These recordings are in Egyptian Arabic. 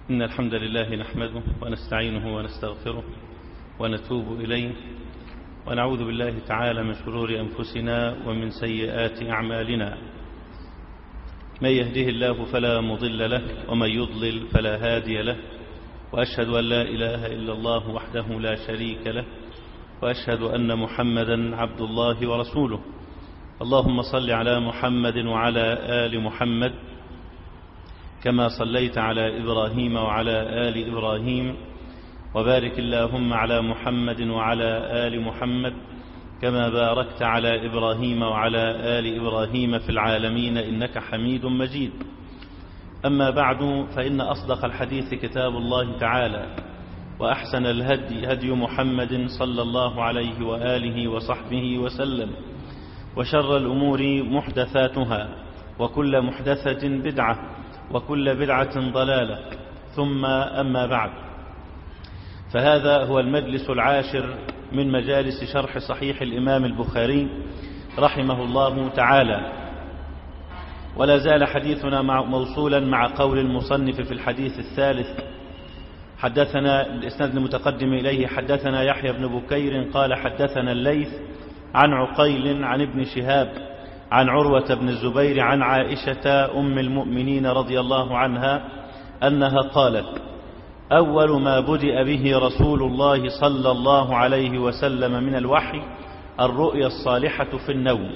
إن الحمد لله نحمده ونستعينه ونستغفره ونتوب إليه ونعوذ بالله تعالى من شرور أنفسنا ومن سيئات أعمالنا من يهده الله فلا مضل له ومن يضلل فلا هادي له وأشهد أن لا إله إلا الله وحده لا شريك له وأشهد أن محمدا عبد الله ورسوله اللهم صل على محمد وعلى آل محمد كما صليت على إبراهيم وعلى آل إبراهيم وبارك اللهم على محمد وعلى آل محمد كما باركت على إبراهيم وعلى آل إبراهيم في العالمين إنك حميد مجيد أما بعد فإن أصدق الحديث كتاب الله تعالى وأحسن الهدي هدي محمد صلى الله عليه وآله وصحبه وسلم وشر الأمور محدثاتها وكل محدثة بدعة وكل بدعة ضلالة ثم أما بعد فهذا هو المجلس العاشر من مجالس شرح صحيح الإمام البخاري رحمه الله تعالى ولا زال حديثنا مع موصولا مع قول المصنف في الحديث الثالث حدثنا الإسناد المتقدم إليه حدثنا يحيى بن بكير قال حدثنا الليث عن عقيل عن ابن شهاب عن عروة بن الزبير عن عائشة أم المؤمنين رضي الله عنها أنها قالت أول ما بدأ به رسول الله صلى الله عليه وسلم من الوحي الرؤيا الصالحة في النوم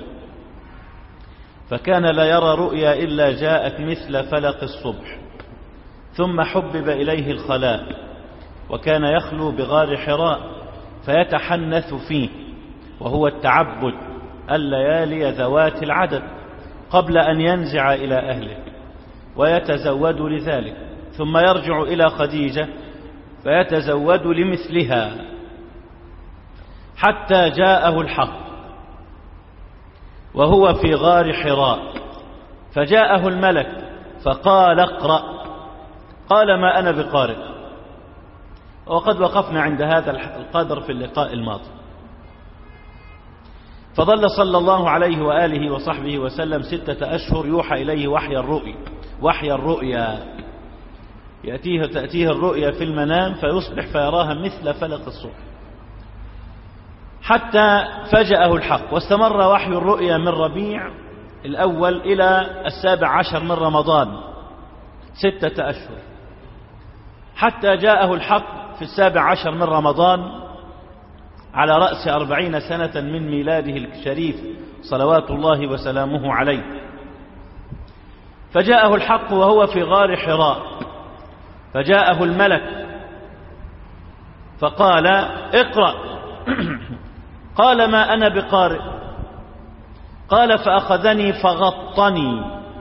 فكان لا يرى رؤيا إلا جاءت مثل فلق الصبح ثم حبب إليه الخلاء وكان يخلو بغار حراء فيتحنث فيه وهو التعبد الليالي ذوات العدد قبل أن ينزع إلى أهله ويتزود لذلك ثم يرجع إلى خديجة فيتزود لمثلها حتى جاءه الحق وهو في غار حراء فجاءه الملك فقال اقرأ قال ما أنا بقارئ وقد وقفنا عند هذا القدر في اللقاء الماضي فظل صلى الله عليه وآله وصحبه وسلم ستة أشهر يوحى إليه وحي الرؤيا وحي الرؤيا يأتيه تأتيه الرؤيا في المنام فيصبح فيراها مثل فلق الصبح حتى فجأه الحق واستمر وحي الرؤيا من ربيع الأول إلى السابع عشر من رمضان ستة أشهر حتى جاءه الحق في السابع عشر من رمضان على رأس أربعين سنة من ميلاده الشريف صلوات الله وسلامه عليه فجاءه الحق وهو في غار حراء فجاءه الملك فقال اقرأ قال ما أنا بقارئ قال فأخذني فغطني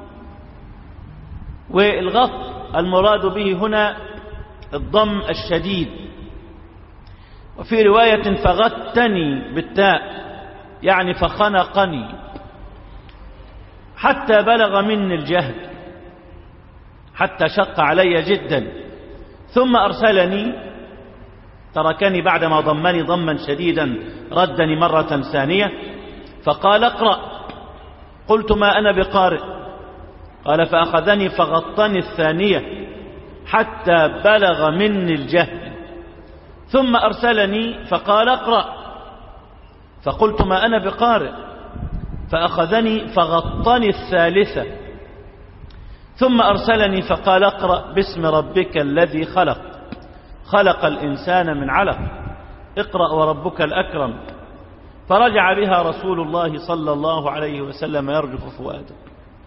والغط المراد به هنا الضم الشديد وفي رواية فغتني بالتاء يعني فخنقني حتى بلغ مني الجهد حتى شق علي جدا ثم أرسلني تركني بعدما ضمني ضما شديدا ردني مرة ثانية فقال اقرأ قلت ما أنا بقارئ قال فأخذني فغطني الثانية حتى بلغ مني الجهد ثم أرسلني فقال اقرأ فقلت ما أنا بقارئ فأخذني فغطني الثالثة ثم أرسلني فقال اقرأ باسم ربك الذي خلق خلق الإنسان من علق اقرأ وربك الأكرم فرجع بها رسول الله صلى الله عليه وسلم يرجف فؤاده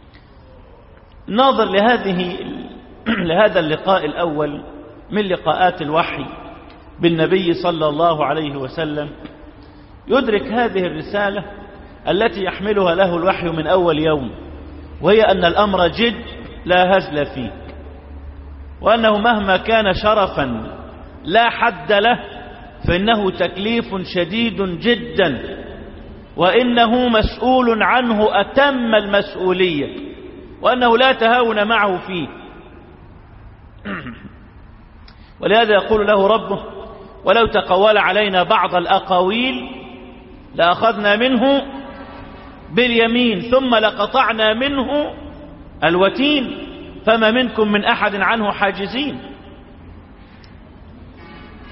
ناظر لهذه لهذا اللقاء الأول من لقاءات الوحي بالنبي صلى الله عليه وسلم يدرك هذه الرسالة التي يحملها له الوحي من أول يوم وهي أن الأمر جد لا هزل فيه وأنه مهما كان شرفا لا حد له فإنه تكليف شديد جدا وإنه مسؤول عنه أتم المسؤولية وأنه لا تهاون معه فيه ولهذا يقول له ربه ولو تقول علينا بعض الأقاويل لأخذنا منه باليمين ثم لقطعنا منه الوتين فما منكم من أحد عنه حاجزين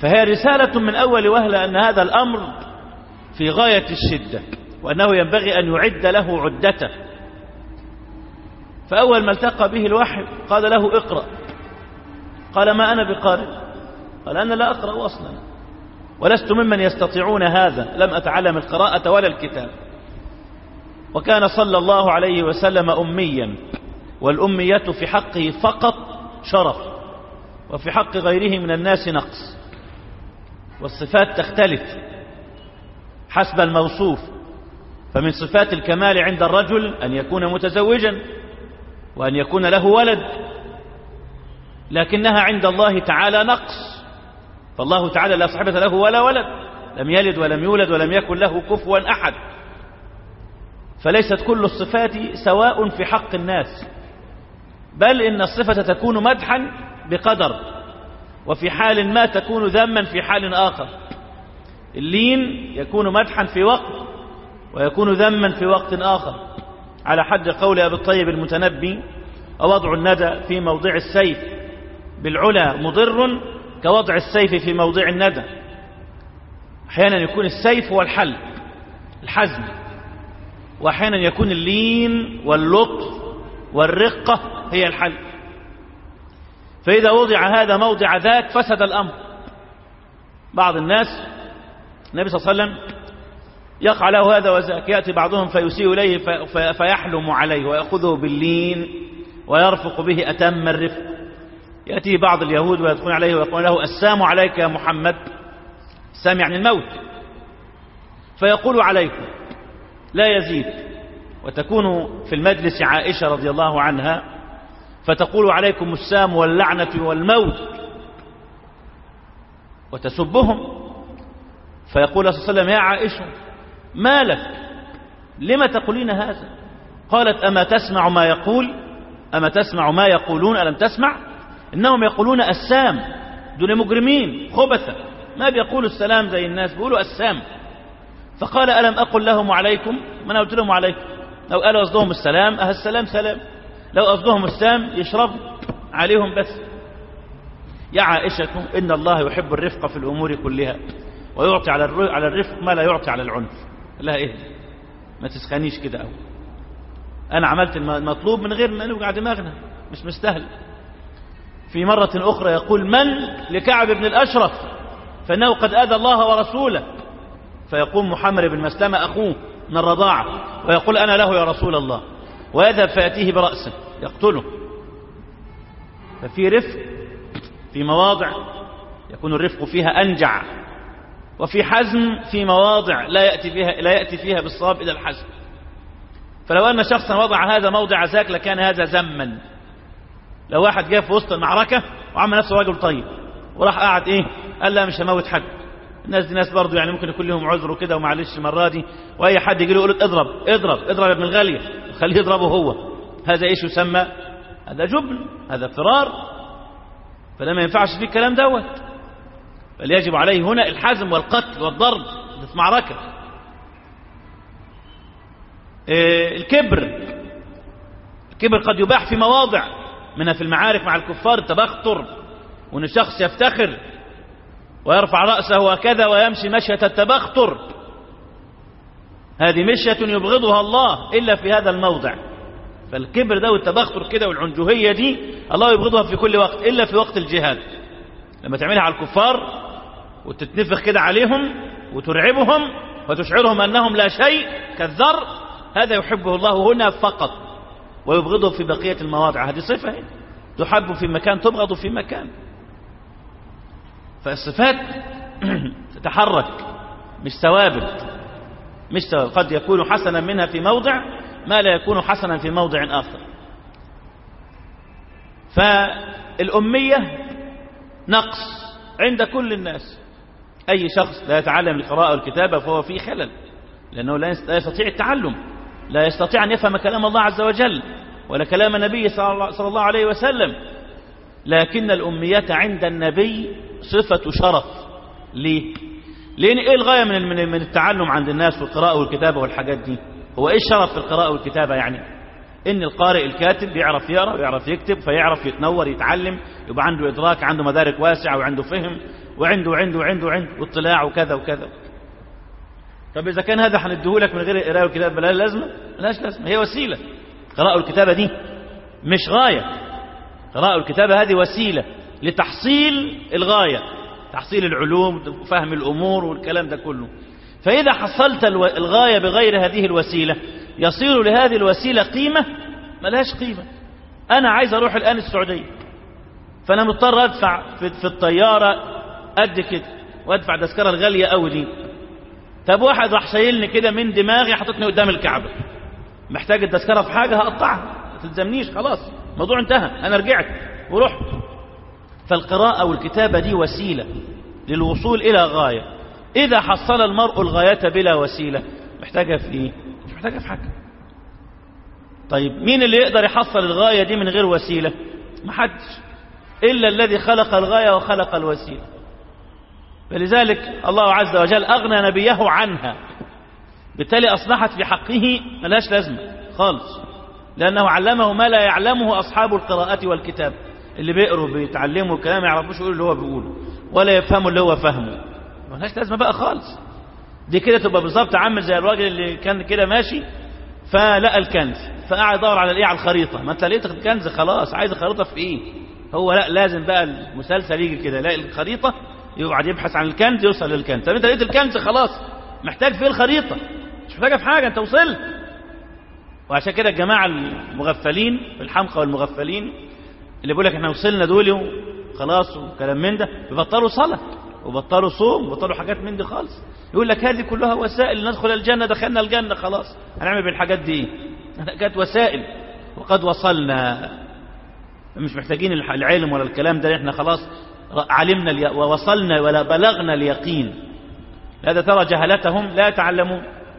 فهي رسالة من أول وهلة أن هذا الأمر في غاية الشدة وأنه ينبغي أن يعد له عدته فأول ما التقى به الوحي قال له اقرأ قال ما أنا بقارئ قال أنا لا أقرأ أصلا ولست ممن يستطيعون هذا لم أتعلم القراءة ولا الكتاب وكان صلى الله عليه وسلم أميا والأمية في حقه فقط شرف وفي حق غيره من الناس نقص والصفات تختلف حسب الموصوف فمن صفات الكمال عند الرجل أن يكون متزوجا وأن يكون له ولد لكنها عند الله تعالى نقص فالله تعالى لا صحبة له ولا ولد لم يلد ولم يولد ولم يكن له كفوا أحد فليست كل الصفات سواء في حق الناس بل إن الصفة تكون مدحا بقدر وفي حال ما تكون ذما في حال آخر اللين يكون مدحا في وقت ويكون ذما في وقت آخر على حد قول أبي الطيب المتنبي ووضع الندى في موضع السيف بالعلا مضر كوضع السيف في موضع الندى أحيانا يكون السيف هو الحل الحزم وأحيانا يكون اللين واللطف والرقة هي الحل فإذا وضع هذا موضع ذاك فسد الأمر بعض الناس النبي صلى الله عليه وسلم يقع له هذا وذاك يأتي بعضهم فيسيء إليه فيحلم عليه ويأخذه باللين ويرفق به أتم الرفق يأتي بعض اليهود ويدخلون عليه ويقول له السام عليك يا محمد السام يعني الموت فيقول عليكم لا يزيد وتكون في المجلس عائشة رضي الله عنها فتقول عليكم السام واللعنة والموت وتسبهم فيقول صلى الله عليه وسلم يا عائشة ما لك لم تقولين هذا قالت أما تسمع ما يقول أما تسمع ما يقولون ألم تسمع إنهم يقولون السام دون مجرمين خبثة ما بيقولوا السلام زي الناس بيقولوا السام فقال ألم أقل لهم عليكم ما أنا قلت لهم عليكم لو قالوا قصدهم السلام أه السلام سلام لو قصدهم السام يشرب عليهم بس يا عائشة إن الله يحب الرفق في الأمور كلها ويعطي على على الرفق ما لا يعطي على العنف لا إيه ما تسخنيش كده أو أنا عملت المطلوب من غير ما نوجع دماغنا مش مستاهل في مرة أخرى يقول من لكعب بن الأشرف فإنه قد آذى الله ورسوله فيقوم محمد بن مسلمة أخوه من الرضاعة ويقول أنا له يا رسول الله ويذهب فيأتيه برأسه يقتله ففي رفق في مواضع يكون الرفق فيها أنجع وفي حزم في مواضع لا يأتي فيها, لا يأتي فيها بالصواب إلى الحزم فلو أن شخصا وضع هذا موضع ذاك لكان هذا ذما لو واحد جاء في وسط المعركة وعمل نفسه راجل طيب وراح قاعد ايه قال لا مش هموت حد الناس دي ناس برضه يعني ممكن يكون لهم عذر وكده ومعلش المره دي واي حد يجي له يقول اضرب اضرب اضرب يا ابن الغاليه خليه يضربه هو هذا ايش يسمى هذا جبن هذا فرار فده ما ينفعش فيه الكلام دوت بل يجب عليه هنا الحزم والقتل والضرب ده في معركه إيه الكبر الكبر قد يباح في مواضع منها في المعارك مع الكفار التبختر وان الشخص يفتخر ويرفع رأسه وكذا ويمشي مشية التبختر هذه مشية يبغضها الله إلا في هذا الموضع فالكبر ده والتبختر كده والعنجهية دي الله يبغضها في كل وقت إلا في وقت الجهاد لما تعملها على الكفار وتتنفخ كده عليهم وترعبهم وتشعرهم أنهم لا شيء كالذر هذا يحبه الله هنا فقط ويبغضه في بقية المواضع هذه صفة هنا تحب في مكان تبغض في مكان فالصفات تتحرك مش ثوابت مش ثوابت قد يكون حسنا منها في موضع ما لا يكون حسنا في موضع آخر فالأمية نقص عند كل الناس أي شخص لا يتعلم القراءة والكتابة فهو فيه خلل لأنه لا يستطيع التعلم لا يستطيع أن يفهم كلام الله عز وجل ولا كلام النبي صلى الله عليه وسلم لكن الأمية عند النبي صفة شرف ليه لأن إيه الغاية من من التعلم عند الناس والقراءة والكتابة والحاجات دي هو إيه الشرف في القراءة والكتابة يعني إن القارئ الكاتب بيعرف يقرأ ويعرف يكتب فيعرف يتنور يتعلم يبقى عنده إدراك عنده مدارك واسعة وعنده فهم وعنده وعنده وعنده وعنده واطلاع وكذا وكذا طب إذا كان هذا هنديهولك من غير قراءة والكتابة لا لازمة ملهاش لازمة هي وسيلة قراءة الكتابة دي مش غاية قراءة الكتابة هذه وسيلة لتحصيل الغاية تحصيل العلوم وفهم الأمور والكلام ده كله فإذا حصلت الغاية بغير هذه الوسيلة يصير لهذه الوسيلة قيمة ملهاش قيمة أنا عايز أروح الآن السعودية فأنا مضطر أدفع في, في الطيارة قد كده وأدفع تذكرة الغالية أوي دي طب واحد راح شايلني كده من دماغي حطتني قدام الكعبة محتاج التذكرة في حاجة هقطعها ما تلزمنيش خلاص الموضوع انتهى أنا رجعت ورحت فالقراءة والكتابة دي وسيلة للوصول إلى غاية إذا حصل المرء الغاية بلا وسيلة محتاجها في إيه؟ مش محتاجها في حاجة طيب مين اللي يقدر يحصل الغاية دي من غير وسيلة محدش إلا الذي خلق الغاية وخلق الوسيلة فلذلك الله عز وجل أغنى نبيه عنها بالتالي أصبحت في حقه ملاش لازمة خالص لأنه علمه ما لا يعلمه أصحاب القراءة والكتاب اللي بيقروا بيتعلموا الكلام ما يعرفوش يقولوا اللي هو بيقوله ولا يفهموا اللي هو فهمه ملهاش لازمة بقى خالص دي كده تبقى بالظبط عامل زي الراجل اللي كان كده ماشي فلقى الكنز فقعد يدور على الايه على الخريطه ما انت لقيت الكنز خلاص عايز الخريطه في ايه هو لا لازم بقى المسلسل يجي كده يلاقي الخريطه يقعد يبحث عن الكنز يوصل للكنز طب انت لقيت الكنز خلاص محتاج فيه الخريطه مش محتاجه في حاجه انت وصلت وعشان كده الجماعه المغفلين الحمقى والمغفلين اللي بيقول لك احنا وصلنا دول خلاص وكلام من ده بيبطلوا صلاه وبطلوا صوم وبطلوا حاجات من دي خالص يقول لك هذه كلها وسائل ندخل الجنة دخلنا الجنة خلاص هنعمل بالحاجات دي كانت وسائل وقد وصلنا مش محتاجين العلم ولا الكلام ده احنا خلاص علمنا ووصلنا ولا بلغنا اليقين هذا ترى جهلتهم لا يتعلمون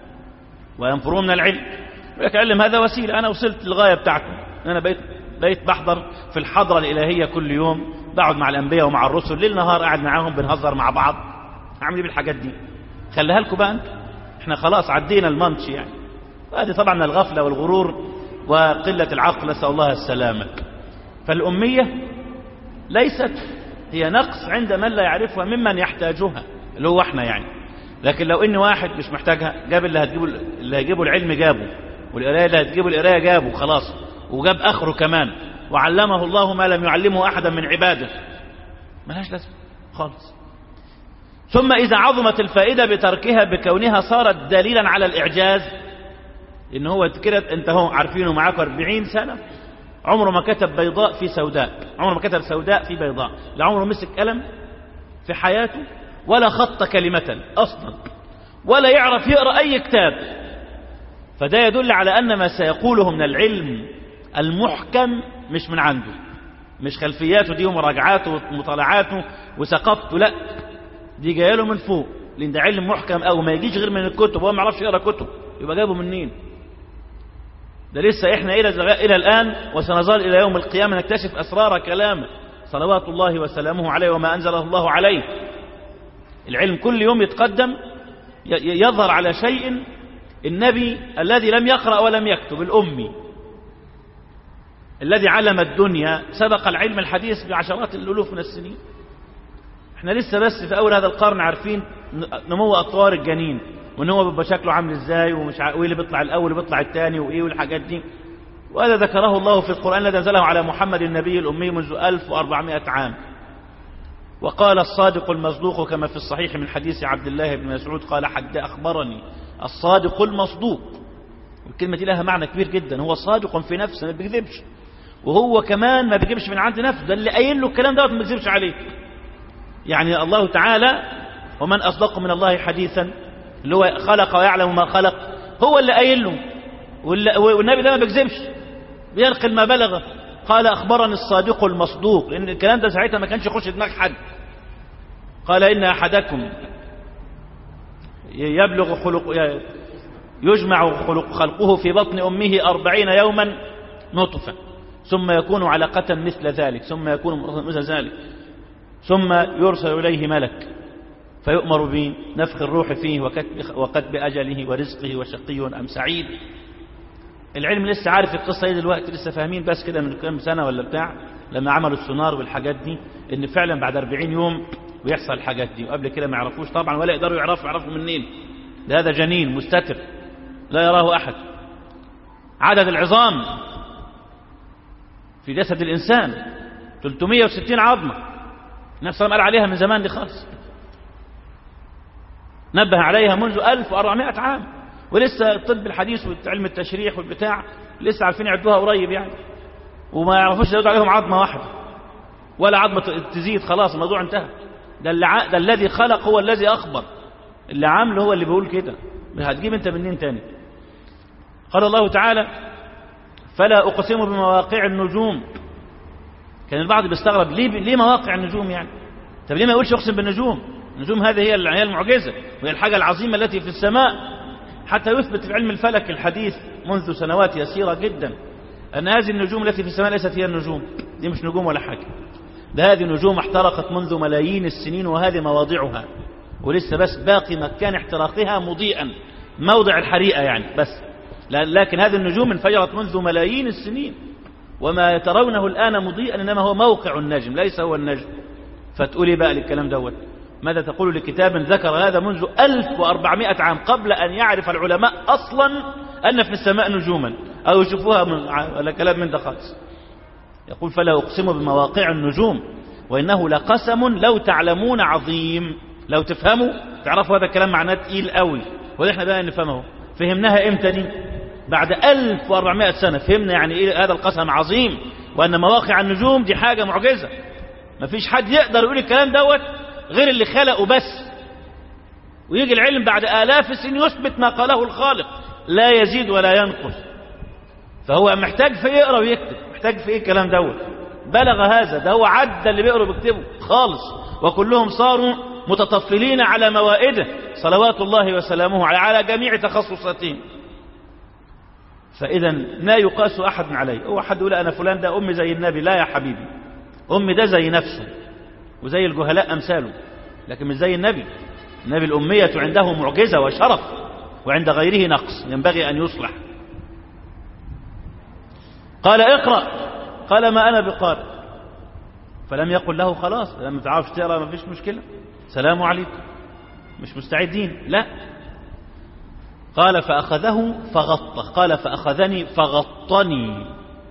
وينفرون من العلم يقول لك علم هذا وسيلة أنا وصلت للغاية بتاعتي أنا بقيت بقيت بحضر في الحضرة الإلهية كل يوم بقعد مع الأنبياء ومع الرسل ليل نهار قاعد معاهم بنهزر مع بعض أعمل إيه بالحاجات دي خليها لكم بقى انت احنا خلاص عدينا المنش يعني هذه طبعا من الغفلة والغرور وقلة العقل نسأل الله السلامة فالأمية ليست هي نقص عند من لا يعرفها ممن يحتاجها اللي هو احنا يعني لكن لو ان واحد مش محتاجها جاب اللي هتجيبه اللي هيجيبه العلم جابه والقرايه اللي هتجيبه القرايه جابه خلاص وجاب اخره كمان وعلمه الله ما لم يعلمه احدا من عباده ملهاش لازمه خالص ثم إذا عظمت الفائدة بتركها بكونها صارت دليلا على الإعجاز إن هو كده أنت هو عارفينه معاك 40 سنة عمره ما كتب بيضاء في سوداء عمره ما كتب سوداء في بيضاء لا عمره مسك قلم في حياته ولا خط كلمة أصلا ولا يعرف يقرأ أي كتاب فده يدل على أن ما سيقوله من العلم المحكم مش من عنده مش خلفياته دي ومراجعاته ومطالعاته وثقافته لا دي جايه له من فوق لان ده علم محكم او ما يجيش غير من الكتب هو ما يعرفش يقرا كتب يبقى جابه منين ده لسه احنا الى الى الان وسنظل الى يوم القيامه نكتشف اسرار كلامه صلوات الله وسلامه عليه وما انزله الله عليه العلم كل يوم يتقدم يظهر على شيء النبي الذي لم يقرا ولم يكتب الامي الذي علم الدنيا سبق العلم الحديث بعشرات الالوف من السنين احنا لسه بس في اول هذا القرن عارفين نمو اطوار الجنين وان هو بيبقى شكله عامل ازاي ومش ع... وايه اللي بيطلع الاول وبيطلع الثاني وايه والحاجات دي وهذا ذكره الله في القران الذي انزله على محمد النبي الامي منذ 1400 عام وقال الصادق المصدوق كما في الصحيح من حديث عبد الله بن مسعود قال حد اخبرني الصادق المصدوق الكلمه دي لها معنى كبير جدا هو صادق في نفسه ما بيكذبش وهو كمان ما بيجيبش من عند نفسه ده اللي قايل له الكلام دوت ما بيكذبش عليه يعني الله تعالى ومن أصدق من الله حديثا اللي هو خلق ويعلم ما خلق هو اللي قايل له والنبي ده ما بيكذبش بينقل ما بلغ قال أخبرني الصادق المصدوق لأن الكلام ده ساعتها ما كانش يخش دماغ حد قال إن أحدكم يبلغ خلق يجمع خلق خلقه في بطن أمه أربعين يوما نطفة ثم يكون علقة مثل ذلك ثم يكون مثل ذلك ثم يرسل إليه ملك فيؤمر بنفخ الروح فيه وكتب أجله ورزقه وشقي أم سعيد العلم لسه عارف القصة دي دلوقتي لسه فاهمين بس كده من كام سنة ولا بتاع لما عملوا السونار والحاجات دي ان فعلا بعد 40 يوم ويحصل الحاجات دي وقبل كده ما يعرفوش طبعا ولا يقدروا يعرفوا يعرفوا منين ده هذا جنين مستتر لا يراه أحد عدد العظام في جسد الإنسان 360 عظمة نفس قال عليها من زمان دي خالص نبه عليها منذ 1400 عام ولسه الطب الحديث وعلم التشريح والبتاع لسه عارفين يعدوها قريب يعني وما يعرفوش يزود عليهم عظمة واحدة ولا عظمة تزيد خلاص الموضوع انتهى ده, اللي ع... ده الذي خلق هو الذي أخبر اللي عامله هو اللي بيقول كده هتجيب انت منين تاني قال الله تعالى فلا أقسم بمواقع النجوم كان البعض بيستغرب ليه ليه مواقع النجوم يعني طب ليه ما يقولش اقسم بالنجوم النجوم هذه هي هي المعجزه وهي الحاجه العظيمه التي في السماء حتى يثبت في علم الفلك الحديث منذ سنوات يسيره جدا ان هذه النجوم التي في السماء ليست هي النجوم دي مش نجوم ولا حاجه ده هذه نجوم احترقت منذ ملايين السنين وهذه مواضعها ولسه بس باقي مكان احتراقها مضيئا موضع الحريقه يعني بس لكن هذه النجوم انفجرت منذ ملايين السنين وما ترونه الآن مضيئا إنما هو موقع النجم ليس هو النجم فتقولي بقى للكلام دوت ماذا تقول لكتاب ذكر هذا منذ 1400 عام قبل أن يعرف العلماء أصلا أن في السماء نجوما أو يشوفوها من ولا كلام من ده خالص يقول فلا أقسم بمواقع النجوم وإنه لقسم لو تعلمون عظيم لو تفهموا تعرفوا هذا الكلام معناه تقيل قوي وده احنا بقى نفهمه فهمناها امتى دي بعد 1400 سنة فهمنا يعني ايه هذا القسم عظيم وان مواقع النجوم دي حاجة معجزة مفيش حد يقدر يقول الكلام دوت غير اللي خلقه بس ويجي العلم بعد آلاف السنين يثبت ما قاله الخالق لا يزيد ولا ينقص فهو محتاج في يقرا ويكتب محتاج في ايه الكلام دوت بلغ هذا ده هو عدى اللي بيقروا بيكتبوا خالص وكلهم صاروا متطفلين على موائده صلوات الله وسلامه على جميع تخصصاتهم فإذا لا يقاس أحد عليه هو حد يقول أنا فلان ده أمي زي النبي لا يا حبيبي أمي ده زي نفسه وزي الجهلاء أمثاله لكن مش زي النبي النبي الأمية عنده معجزة وشرف وعند غيره نقص ينبغي أن يصلح قال اقرأ قال ما أنا بقارئ فلم يقل له خلاص لما تعرفش تقرأ ما فيش مشكلة سلام عليكم مش مستعدين لا قال فأخذه فغطه قال فأخذني فغطني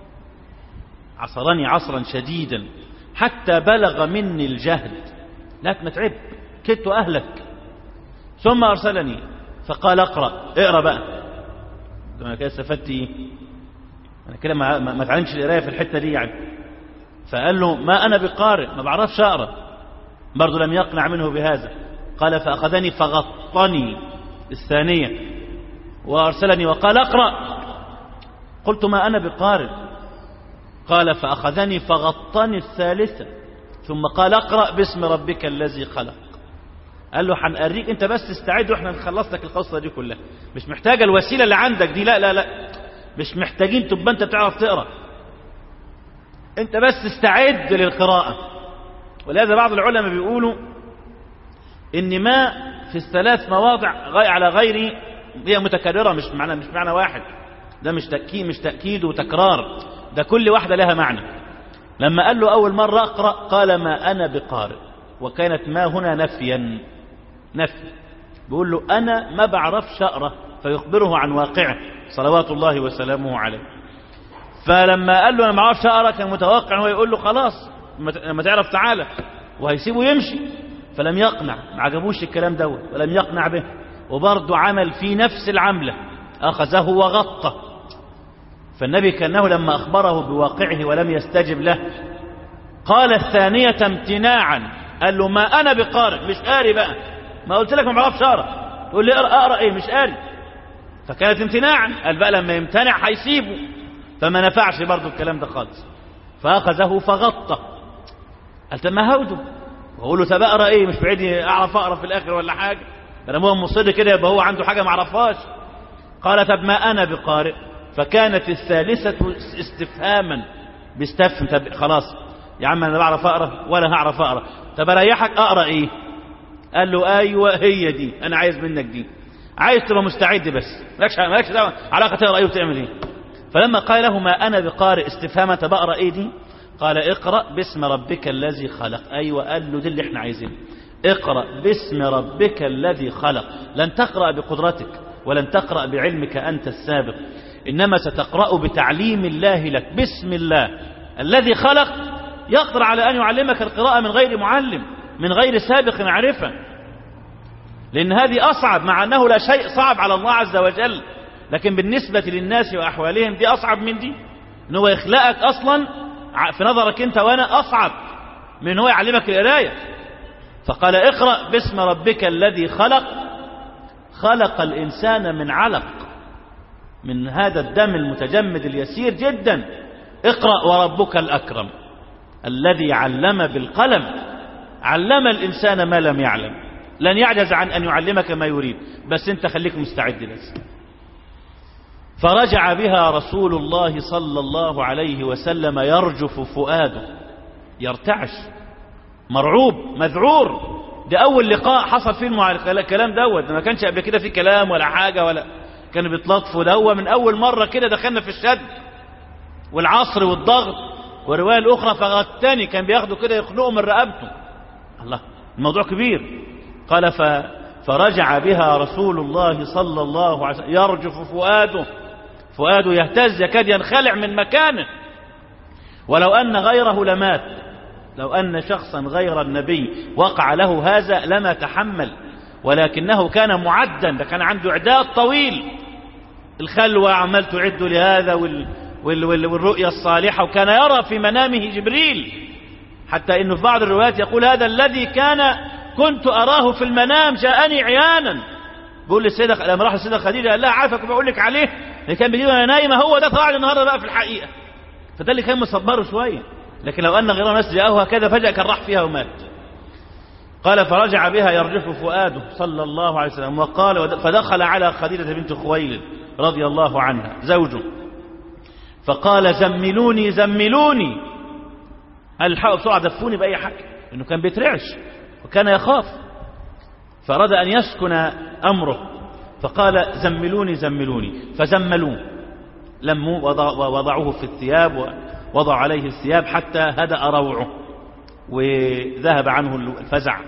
عصرني عصرا شديدا حتى بلغ مني الجهد لكن ما تعب كدت أهلك ثم أرسلني فقال اقرأ اقرأ بقى أنا كده استفدت إيه أنا كده ما, ما تعلمش القراية في الحتة دي يعني فقال له ما أنا بقارئ ما بعرفش أقرأ برضه لم يقنع منه بهذا قال فأخذني فغطني الثانية وأرسلني وقال اقرأ قلت ما أنا بقارئ قال فأخذني فغطني الثالثة ثم قال اقرأ باسم ربك الذي خلق قال له هنقريك انت بس استعد واحنا نخلص لك القصة دي كلها مش محتاجة الوسيلة اللي عندك دي لا لا لا مش محتاجين تبقى انت بتعرف تقرأ انت بس استعد للقراءة ولهذا بعض العلماء بيقولوا ان ما في الثلاث مواضع على غير هي متكررة مش معنى مش معنى واحد ده مش تأكيد مش تأكيد وتكرار ده كل واحدة لها معنى لما قال له أول مرة أقرأ قال ما أنا بقارئ وكانت ما هنا نفيا نفي بيقول له أنا ما بعرفش أقرأ فيخبره عن واقعه صلوات الله وسلامه عليه فلما قال له أنا ما بعرفش أقرأ كان متوقع هو يقول له خلاص لما تعرف تعالى وهيسيبه يمشي فلم يقنع ما عجبوش الكلام دوت ولم يقنع به وبرضه عمل في نفس العملة أخذه وغطى فالنبي كأنه لما أخبره بواقعه ولم يستجب له قال الثانية امتناعا قال له ما أنا بقارئ مش قاري بقى ما قلت لك ما بعرفش أقرأ تقول لي أقرأ, أقرأ إيه مش قاري فكانت امتناعا قال بقى لما يمتنع هيسيبه فما نفعش برضه الكلام ده خالص فأخذه فغطى قال طب ما هوده وأقول له طب أقرأ إيه مش بعيد أعرف أقرأ في الآخر ولا حاجة لما هو مصر كده يبقى هو عنده حاجة ما عرفهاش قال طب ما أنا بقارئ فكانت الثالثة استفهاما بيستفهم طب خلاص يا عم أنا بعرف أقرأ ولا هعرف أقرأ طب أريحك أقرأ إيه قال له أيوة هي دي أنا عايز منك دي عايز تبقى مستعد بس مالكش مالكش دعوة علاقة تقرأ إيه وتعمل إيه فلما قال له ما أنا بقارئ استفهاما طب أقرأ إيه دي قال اقرأ باسم ربك الذي خلق أيوة قال له دي اللي احنا عايزينه اقرأ باسم ربك الذي خلق لن تقرأ بقدرتك ولن تقرأ بعلمك أنت السابق إنما ستقرأ بتعليم الله لك بسم الله الذي خلق يقدر على أن يعلمك القراءة من غير معلم من غير سابق معرفة لأن هذه أصعب مع أنه لا شيء صعب على الله عز وجل لكن بالنسبة للناس وأحوالهم دي أصعب من دي إن هو يخلقك أصلا في نظرك أنت وأنا أصعب من أن هو يعلمك القراية فقال اقرأ باسم ربك الذي خلق خلق الإنسان من علق من هذا الدم المتجمد اليسير جدا اقرأ وربك الأكرم الذي علم بالقلم علم الإنسان ما لم يعلم لن يعجز عن أن يعلمك ما يريد بس انت خليك مستعد بس فرجع بها رسول الله صلى الله عليه وسلم يرجف فؤاده يرتعش مرعوب مذعور ده أول لقاء حصل فيه المع... الكلام دوت ما كانش قبل كده في كلام ولا حاجة ولا كانوا بيتلطفوا ده هو من أول مرة كده دخلنا في الشد والعصر والضغط والرواية الأخرى فغتاني كان بياخدوا كده يخنقوا من رقبته الله الموضوع كبير قال ف... فرجع بها رسول الله صلى الله عليه وسلم يرجف فؤاده فؤاده يهتز يكاد ينخلع من مكانه ولو أن غيره لمات لو أن شخصا غير النبي وقع له هذا لما تحمل ولكنه كان معدا ده كان عنده إعداد طويل الخلوة عمال تعد لهذا وال وال وال والرؤيا الصالحة وكان يرى في منامه جبريل حتى انه في بعض الروايات يقول هذا الذي كان كنت أراه في المنام جاءني عيانا بيقول للسيدة لما راح السيدة خديجة قال لها عارفك بقول لك عليه اللي كان بيجي وانا نايمة هو ده طلع لي النهارده بقى في الحقيقة فده اللي كان مصبره شوية لكن لو أن غير الناس جاءه هكذا فجأة كان راح فيها ومات قال فرجع بها يرجف فؤاده صلى الله عليه وسلم وقال فدخل على خديجة بنت خويلد رضي الله عنها زوجه فقال زملوني زملوني قال الحقوا بسرعة دفوني بأي حاجة إنه كان بيترعش وكان يخاف فأراد أن يسكن أمره فقال زملوني زملوني فزملوه لموا وضعوه في الثياب ووضعوا عليه الثياب حتى هدأ روعه وذهب عنه الفزع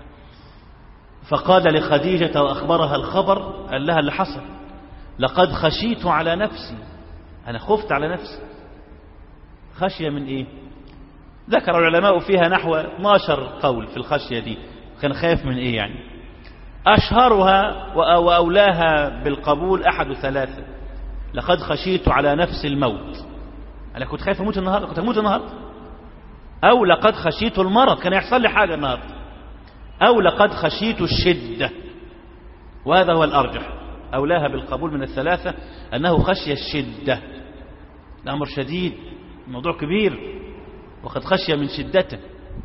فقال لخديجة وأخبرها الخبر قال لها اللي حصل لقد خشيت على نفسي أنا خفت على نفسي خشية من إيه ذكر العلماء فيها نحو 12 قول في الخشية دي كان خايف من إيه يعني أشهرها وأولاها بالقبول أحد ثلاثة لقد خشيت على نفس الموت أنا كنت خايف أموت النهاردة كنت أموت النهاردة أو لقد خشيت المرض كان يحصل لي حاجة النهاردة أو لقد خشيت الشدة وهذا هو الأرجح أولاها بالقبول من الثلاثة أنه خشي الشدة الأمر شديد الموضوع كبير وقد خشي من شدته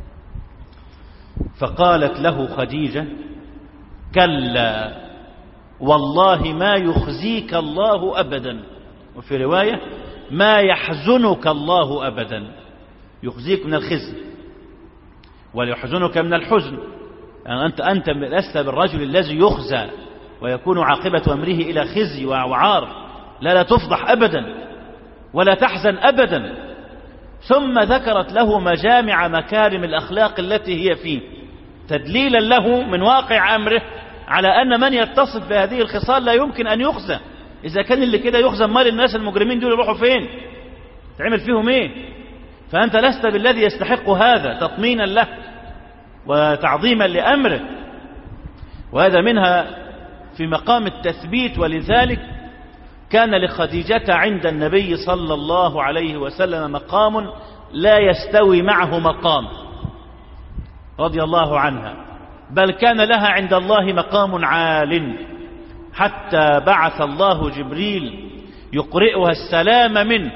فقالت له خديجة كلا والله ما يخزيك الله أبدا وفي رواية ما يحزنك الله أبدا يخزيك من الخزي ويحزنك من الحزن يعني أنت, أنت لست بالرجل الذي يخزى ويكون عاقبة أمره إلى خزي وعار لا لا تفضح أبدا ولا تحزن أبدا ثم ذكرت له مجامع مكارم الأخلاق التي هي فيه تدليلا له من واقع أمره على أن من يتصف بهذه الخصال لا يمكن أن يخزى إذا كان اللي كده يخزى مال الناس المجرمين دول يروحوا فين تعمل فيهم ايه فأنت لست بالذي يستحق هذا تطمينا له وتعظيما لأمره وهذا منها في مقام التثبيت ولذلك كان لخديجة عند النبي صلى الله عليه وسلم مقام لا يستوي معه مقام رضي الله عنها بل كان لها عند الله مقام عال حتى بعث الله جبريل يقرئها السلام منه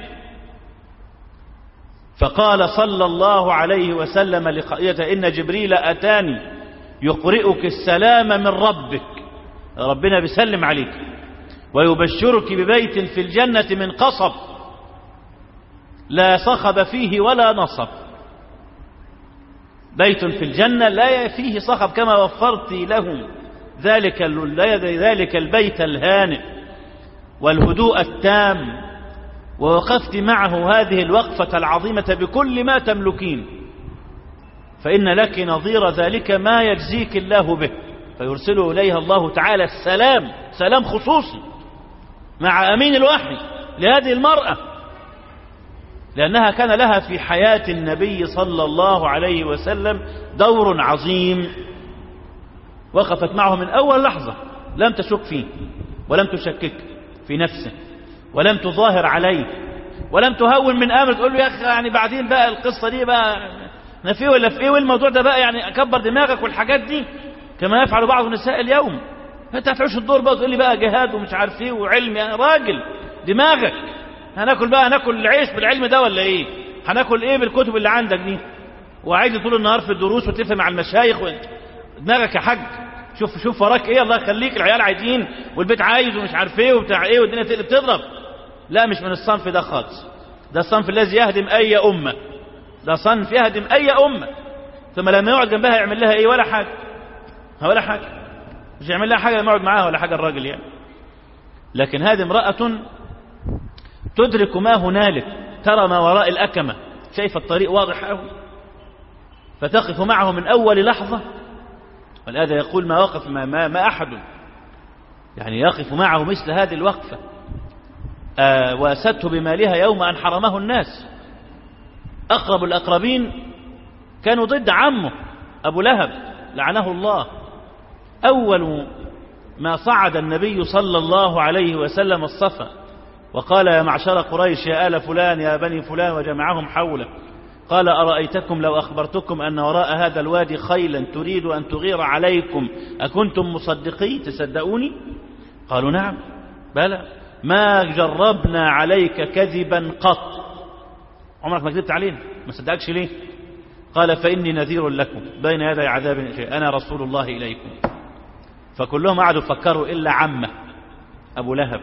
فقال صلى الله عليه وسلم لخديجة إن جبريل أتاني يقرئك السلام من ربك ربنا بيسلم عليك ويبشرك ببيت في الجنة من قصب لا صخب فيه ولا نصب بيت في الجنة لا فيه صخب كما وفرت له ذلك ذلك البيت الهانئ والهدوء التام ووقفت معه هذه الوقفة العظيمة بكل ما تملكين فإن لك نظير ذلك ما يجزيك الله به فيرسل إليها الله تعالى السلام سلام خصوصي مع أمين الوحي لهذه المرأة لأنها كان لها في حياة النبي صلى الله عليه وسلم دور عظيم وقفت معه من أول لحظة لم تشك فيه ولم تشكك في نفسه ولم تظاهر عليه ولم تهون من امر تقول له يا اخي يعني بعدين بقى القصه دي بقى انا في ولا في ايه والموضوع ده بقى يعني اكبر دماغك والحاجات دي كما يفعل بعض النساء اليوم ما تفعلش الدور بقى تقول لي بقى جهاد ومش عارف ايه وعلم يا راجل دماغك هناكل بقى هناكل العيش بالعلم ده ولا ايه هناكل ايه بالكتب اللي عندك دي وعايز طول النهار في الدروس وتفهم مع المشايخ و... دماغك يا حاج شوف شوف وراك ايه الله يخليك العيال عايزين والبيت عايز ومش عارف ايه وبتاع ايه والدنيا تقلب تضرب لا مش من الصنف ده خالص ده الصنف الذي يهدم اي امه ده صنف يهدم اي امه ثم لما يقعد جنبها يعمل لها ايه ولا حاجه ولا حاجه مش يعمل لها حاجه لما يقعد معاها ولا حاجه الراجل يعني لكن هذه امراه تدرك ما هنالك ترى ما وراء الاكمه شايفه الطريق واضح قوي فتقف معه من اول لحظه ولهذا يقول ما وقف ما, ما, ما أحد يعني يقف معه مثل هذه الوقفة آه واسته بمالها يوم أن حرمه الناس أقرب الأقربين كانوا ضد عمه أبو لهب لعنه الله أول ما صعد النبي صلى الله عليه وسلم الصفا وقال يا معشر قريش يا آل فلان يا بني فلان وجمعهم حوله قال أرأيتكم لو أخبرتكم أن وراء هذا الوادي خيلا تريد أن تغير عليكم أكنتم مصدقين تصدقوني قالوا نعم بلى ما جربنا عليك كذبا قط عمرك ما كذبت علينا ما صدقكش ليه قال فإني نذير لكم بين يدي عذاب شيء أنا رسول الله إليكم فكلهم قعدوا فكروا إلا عمه أبو لهب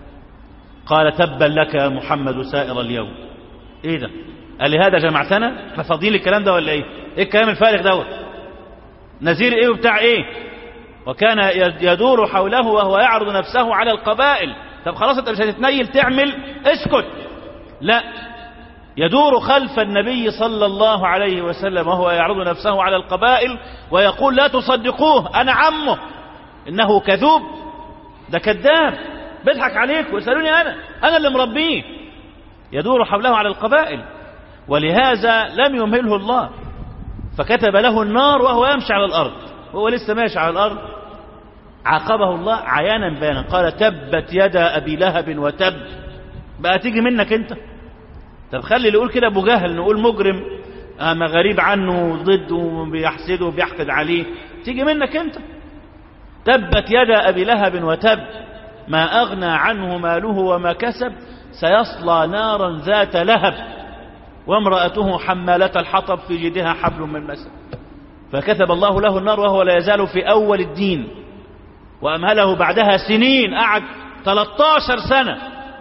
قال تبا لك يا محمد سائر اليوم ايه ده قال لي هذا جمعتنا احنا فاضيين الكلام ده ولا ايه ايه الكلام الفارغ دوت نذير ايه وبتاع ايه وكان يدور حوله وهو يعرض نفسه على القبائل طب خلاص انت مش هتتنيل تعمل اسكت لا يدور خلف النبي صلى الله عليه وسلم وهو يعرض نفسه على القبائل ويقول لا تصدقوه انا عمه انه كذوب ده كذاب بيضحك عليك ويسالوني انا انا اللي مربيه يدور حوله على القبائل ولهذا لم يمهله الله فكتب له النار وهو يمشي على الأرض وهو لسه ماشي على الأرض عاقبه الله عيانا بيانا قال تبت يدا أبي لهب وتب بقى تيجي منك انت طب خلي اللي يقول كده أبو جهل نقول مجرم أما غريب عنه ضده وبيحسده وبيحقد عليه تيجي منك انت تبت يدا أبي لهب وتب ما أغنى عنه ماله وما كسب سيصلى نارا ذات لهب وامرأته حمالة الحطب في جيدها حبل من مسد فكتب الله له النار وهو لا يزال في أول الدين وأمهله بعدها سنين قعد 13 سنة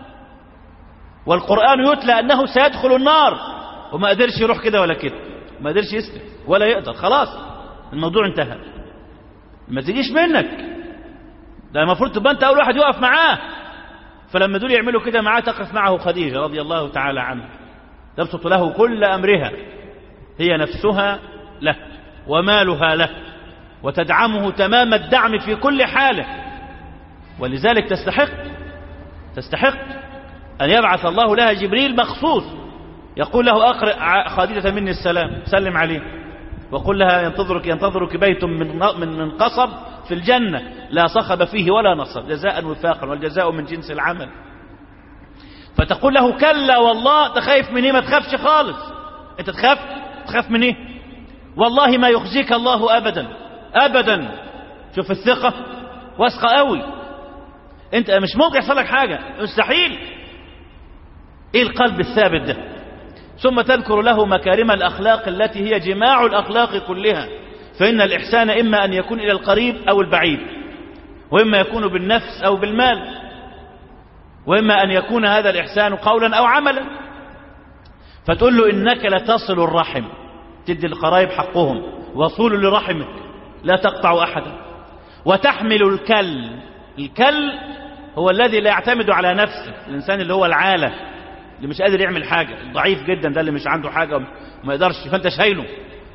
والقرآن يتلى أنه سيدخل النار وما قدرش يروح كده ولا كده ما قدرش يسلم ولا يقدر خلاص الموضوع انتهى ما تجيش منك ده المفروض تبقى انت اول واحد يقف معاه فلما دول يعملوا كده معاه تقف معه خديجه رضي الله تعالى عنها تبسط له كل امرها هي نفسها له ومالها له وتدعمه تمام الدعم في كل حاله ولذلك تستحق تستحق ان يبعث الله لها جبريل مخصوص يقول له اقرئ خديجه مني السلام سلم عليه وقل لها ينتظرك ينتظرك بيت من من من قصب في الجنة لا صخب فيه ولا نصب جزاء وفاقا والجزاء من جنس العمل فتقول له كلا والله تخايف من ايه ما تخافش خالص انت تخاف تخاف من ايه والله ما يخزيك الله ابدا ابدا شوف الثقة واثقة قوي انت مش ممكن يحصل لك حاجة مستحيل ايه القلب الثابت ده ثم تذكر له مكارم الأخلاق التي هي جماع الأخلاق كلها فإن الإحسان إما أن يكون إلى القريب أو البعيد وإما يكون بالنفس أو بالمال وإما أن يكون هذا الإحسان قولا أو عملا فتقول له إنك لتصل الرحم تدي القرايب حقهم وصول لرحمك لا تقطع أحدا وتحمل الكل الكل هو الذي لا يعتمد على نفسه الإنسان اللي هو العالة اللي مش قادر يعمل حاجة ضعيف جدا ده اللي مش عنده حاجة وما يقدرش فأنت شايله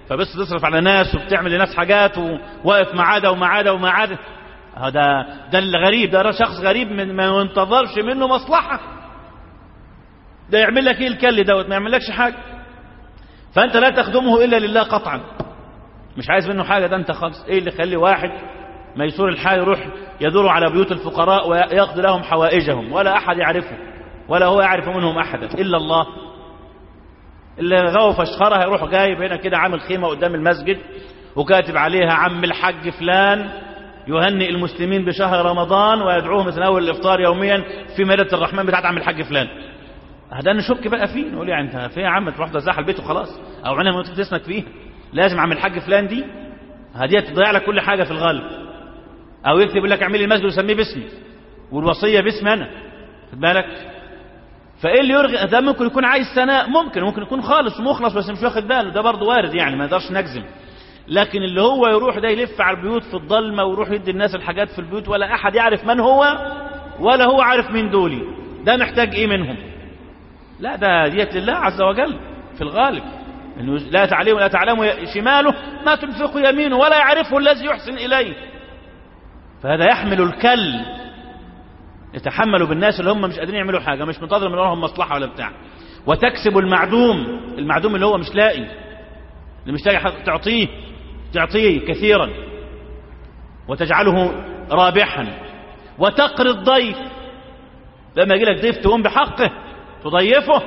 فبس تصرف على ناس وبتعمل لناس حاجات وواقف مع عدا ومع عدا ومع عدا هذا ده الغريب ده شخص غريب من ما ينتظرش منه مصلحة ده يعمل لك ايه الكل دوت ما يعملكش حاجة فانت لا تخدمه الا لله قطعا مش عايز منه حاجة ده انت خالص ايه اللي يخلي واحد ميسور الحال يروح يدور على بيوت الفقراء ويقضي لهم حوائجهم ولا احد يعرفه ولا هو يعرف منهم احدا الا الله اللي غاوي فشخره هيروح جايب هنا كده عامل خيمة قدام المسجد وكاتب عليها عم الحج فلان يهنئ المسلمين بشهر رمضان ويدعوهم يتناول الافطار يوميا في مائدة الرحمن بتاعت عم الحج فلان هذا نشك بقى فيه نقول يعني انت في يا عم تروح تزاح البيت وخلاص او عينها ما تسنك فيها لازم عم الحج فلان دي هديه تضيع لك كل حاجه في الغالب او يكتب لك اعمل لي المسجد وسميه باسمي والوصيه باسمي انا خد بالك فايه اللي يرغي ده ممكن يكون عايز ثناء ممكن ممكن يكون خالص ومخلص بس مش واخد باله ده برضه وارد يعني ما نقدرش نجزم لكن اللي هو يروح ده يلف على البيوت في الضلمه ويروح يدي الناس الحاجات في البيوت ولا احد يعرف من هو ولا هو عارف مين دولي ده محتاج ايه منهم لا ده ديت لله عز وجل في الغالب انه لا تعلم لا تعلم شماله ما تنفق يمينه ولا يعرفه الذي يحسن اليه فهذا يحمل الكل يتحملوا بالناس اللي هم مش قادرين يعملوا حاجه مش منتظر من وراهم مصلحه ولا بتاع وتكسب المعدوم المعدوم اللي هو مش لاقي اللي مش لاقي تعطيه تعطيه كثيرا وتجعله رابحا وتقري الضيف لما يجي لك ضيف تقوم بحقه تضيفه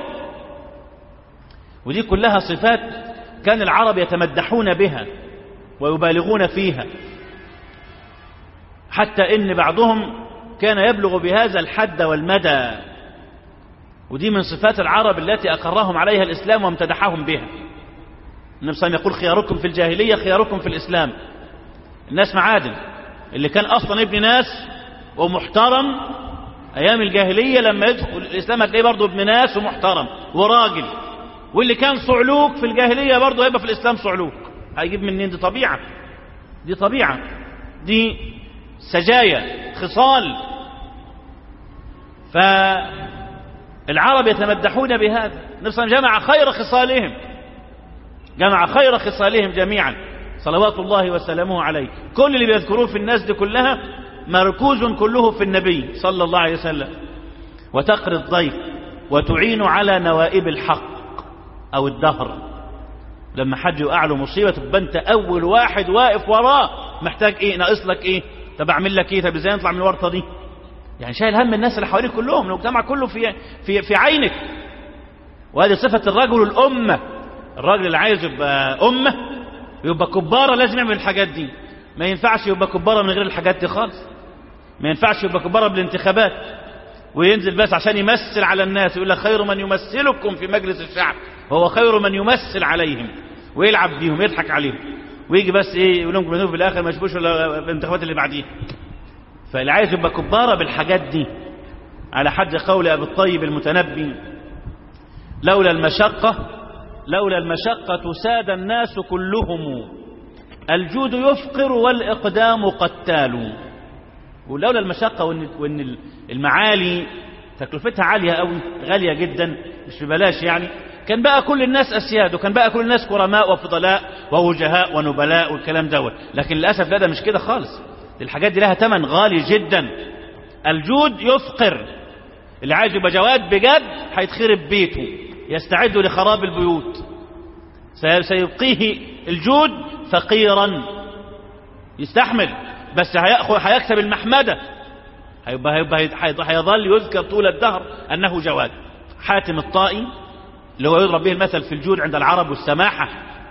ودي كلها صفات كان العرب يتمدحون بها ويبالغون فيها حتى ان بعضهم كان يبلغ بهذا الحد والمدى ودي من صفات العرب التي أقرهم عليها الإسلام وامتدحهم بها النبي صلى الله عليه وسلم يقول خياركم في الجاهلية خياركم في الإسلام الناس معادن اللي كان أصلا ابن ناس ومحترم أيام الجاهلية لما يدخل الإسلام هتلاقيه برضه ابن ناس ومحترم وراجل واللي كان صعلوك في الجاهلية برضه هيبقى في الإسلام صعلوك هيجيب منين دي طبيعة دي طبيعة دي سجايا خصال فالعرب يتمدحون بهذا نفسا جمع خير خصالهم جمع خير خصالهم جميعا صلوات الله وسلامه عليه كل اللي بيذكروه في الناس دي كلها مركوز كله في النبي صلى الله عليه وسلم وتقري الضيف وتعين على نوائب الحق أو الدهر لما حد يقع له مصيبة تبقى أنت أول واحد واقف وراه محتاج إيه ناقص لك إيه طب أعمل لك إيه طب إزاي نطلع من الورطة دي يعني شايل هم الناس اللي حواليك كلهم المجتمع كله في في في عينك وهذه صفة الرجل الأمة الراجل اللي عايز يبقى أمة يبقى كبارة لازم يعمل الحاجات دي ما ينفعش يبقى كبارة من غير الحاجات دي خالص ما ينفعش يبقى كبارة بالانتخابات وينزل بس عشان يمثل على الناس يقول لك خير من يمثلكم في مجلس الشعب وهو خير من يمثل عليهم ويلعب بيهم يضحك عليهم ويجي بس ايه يقول لهم في الاخر ما يشوفوش الا الانتخابات اللي بعديها فاللي عايز يبقى كبارة بالحاجات دي على حد قول ابي الطيب المتنبي لولا المشقة لولا المشقة ساد الناس كلهم الجود يفقر والإقدام قتال ولولا المشقة وإن, وإن المعالي تكلفتها عالية أوي غالية جدا مش ببلاش يعني كان بقى كل الناس أسياد وكان بقى كل الناس كرماء وفضلاء ووجهاء ونبلاء والكلام دوت لكن للأسف لا ده مش كده خالص الحاجات دي لها ثمن غالي جدا الجود يفقر اللي عايز يبقى جواد بجد هيتخرب بيته يستعد لخراب البيوت سيبقيه الجود فقيرا يستحمل بس هيأخذ هيكسب المحمدة هيبقى هيبقى هيظل يذكر طول الدهر أنه جواد حاتم الطائي اللي هو يضرب به المثل في الجود عند العرب والسماحة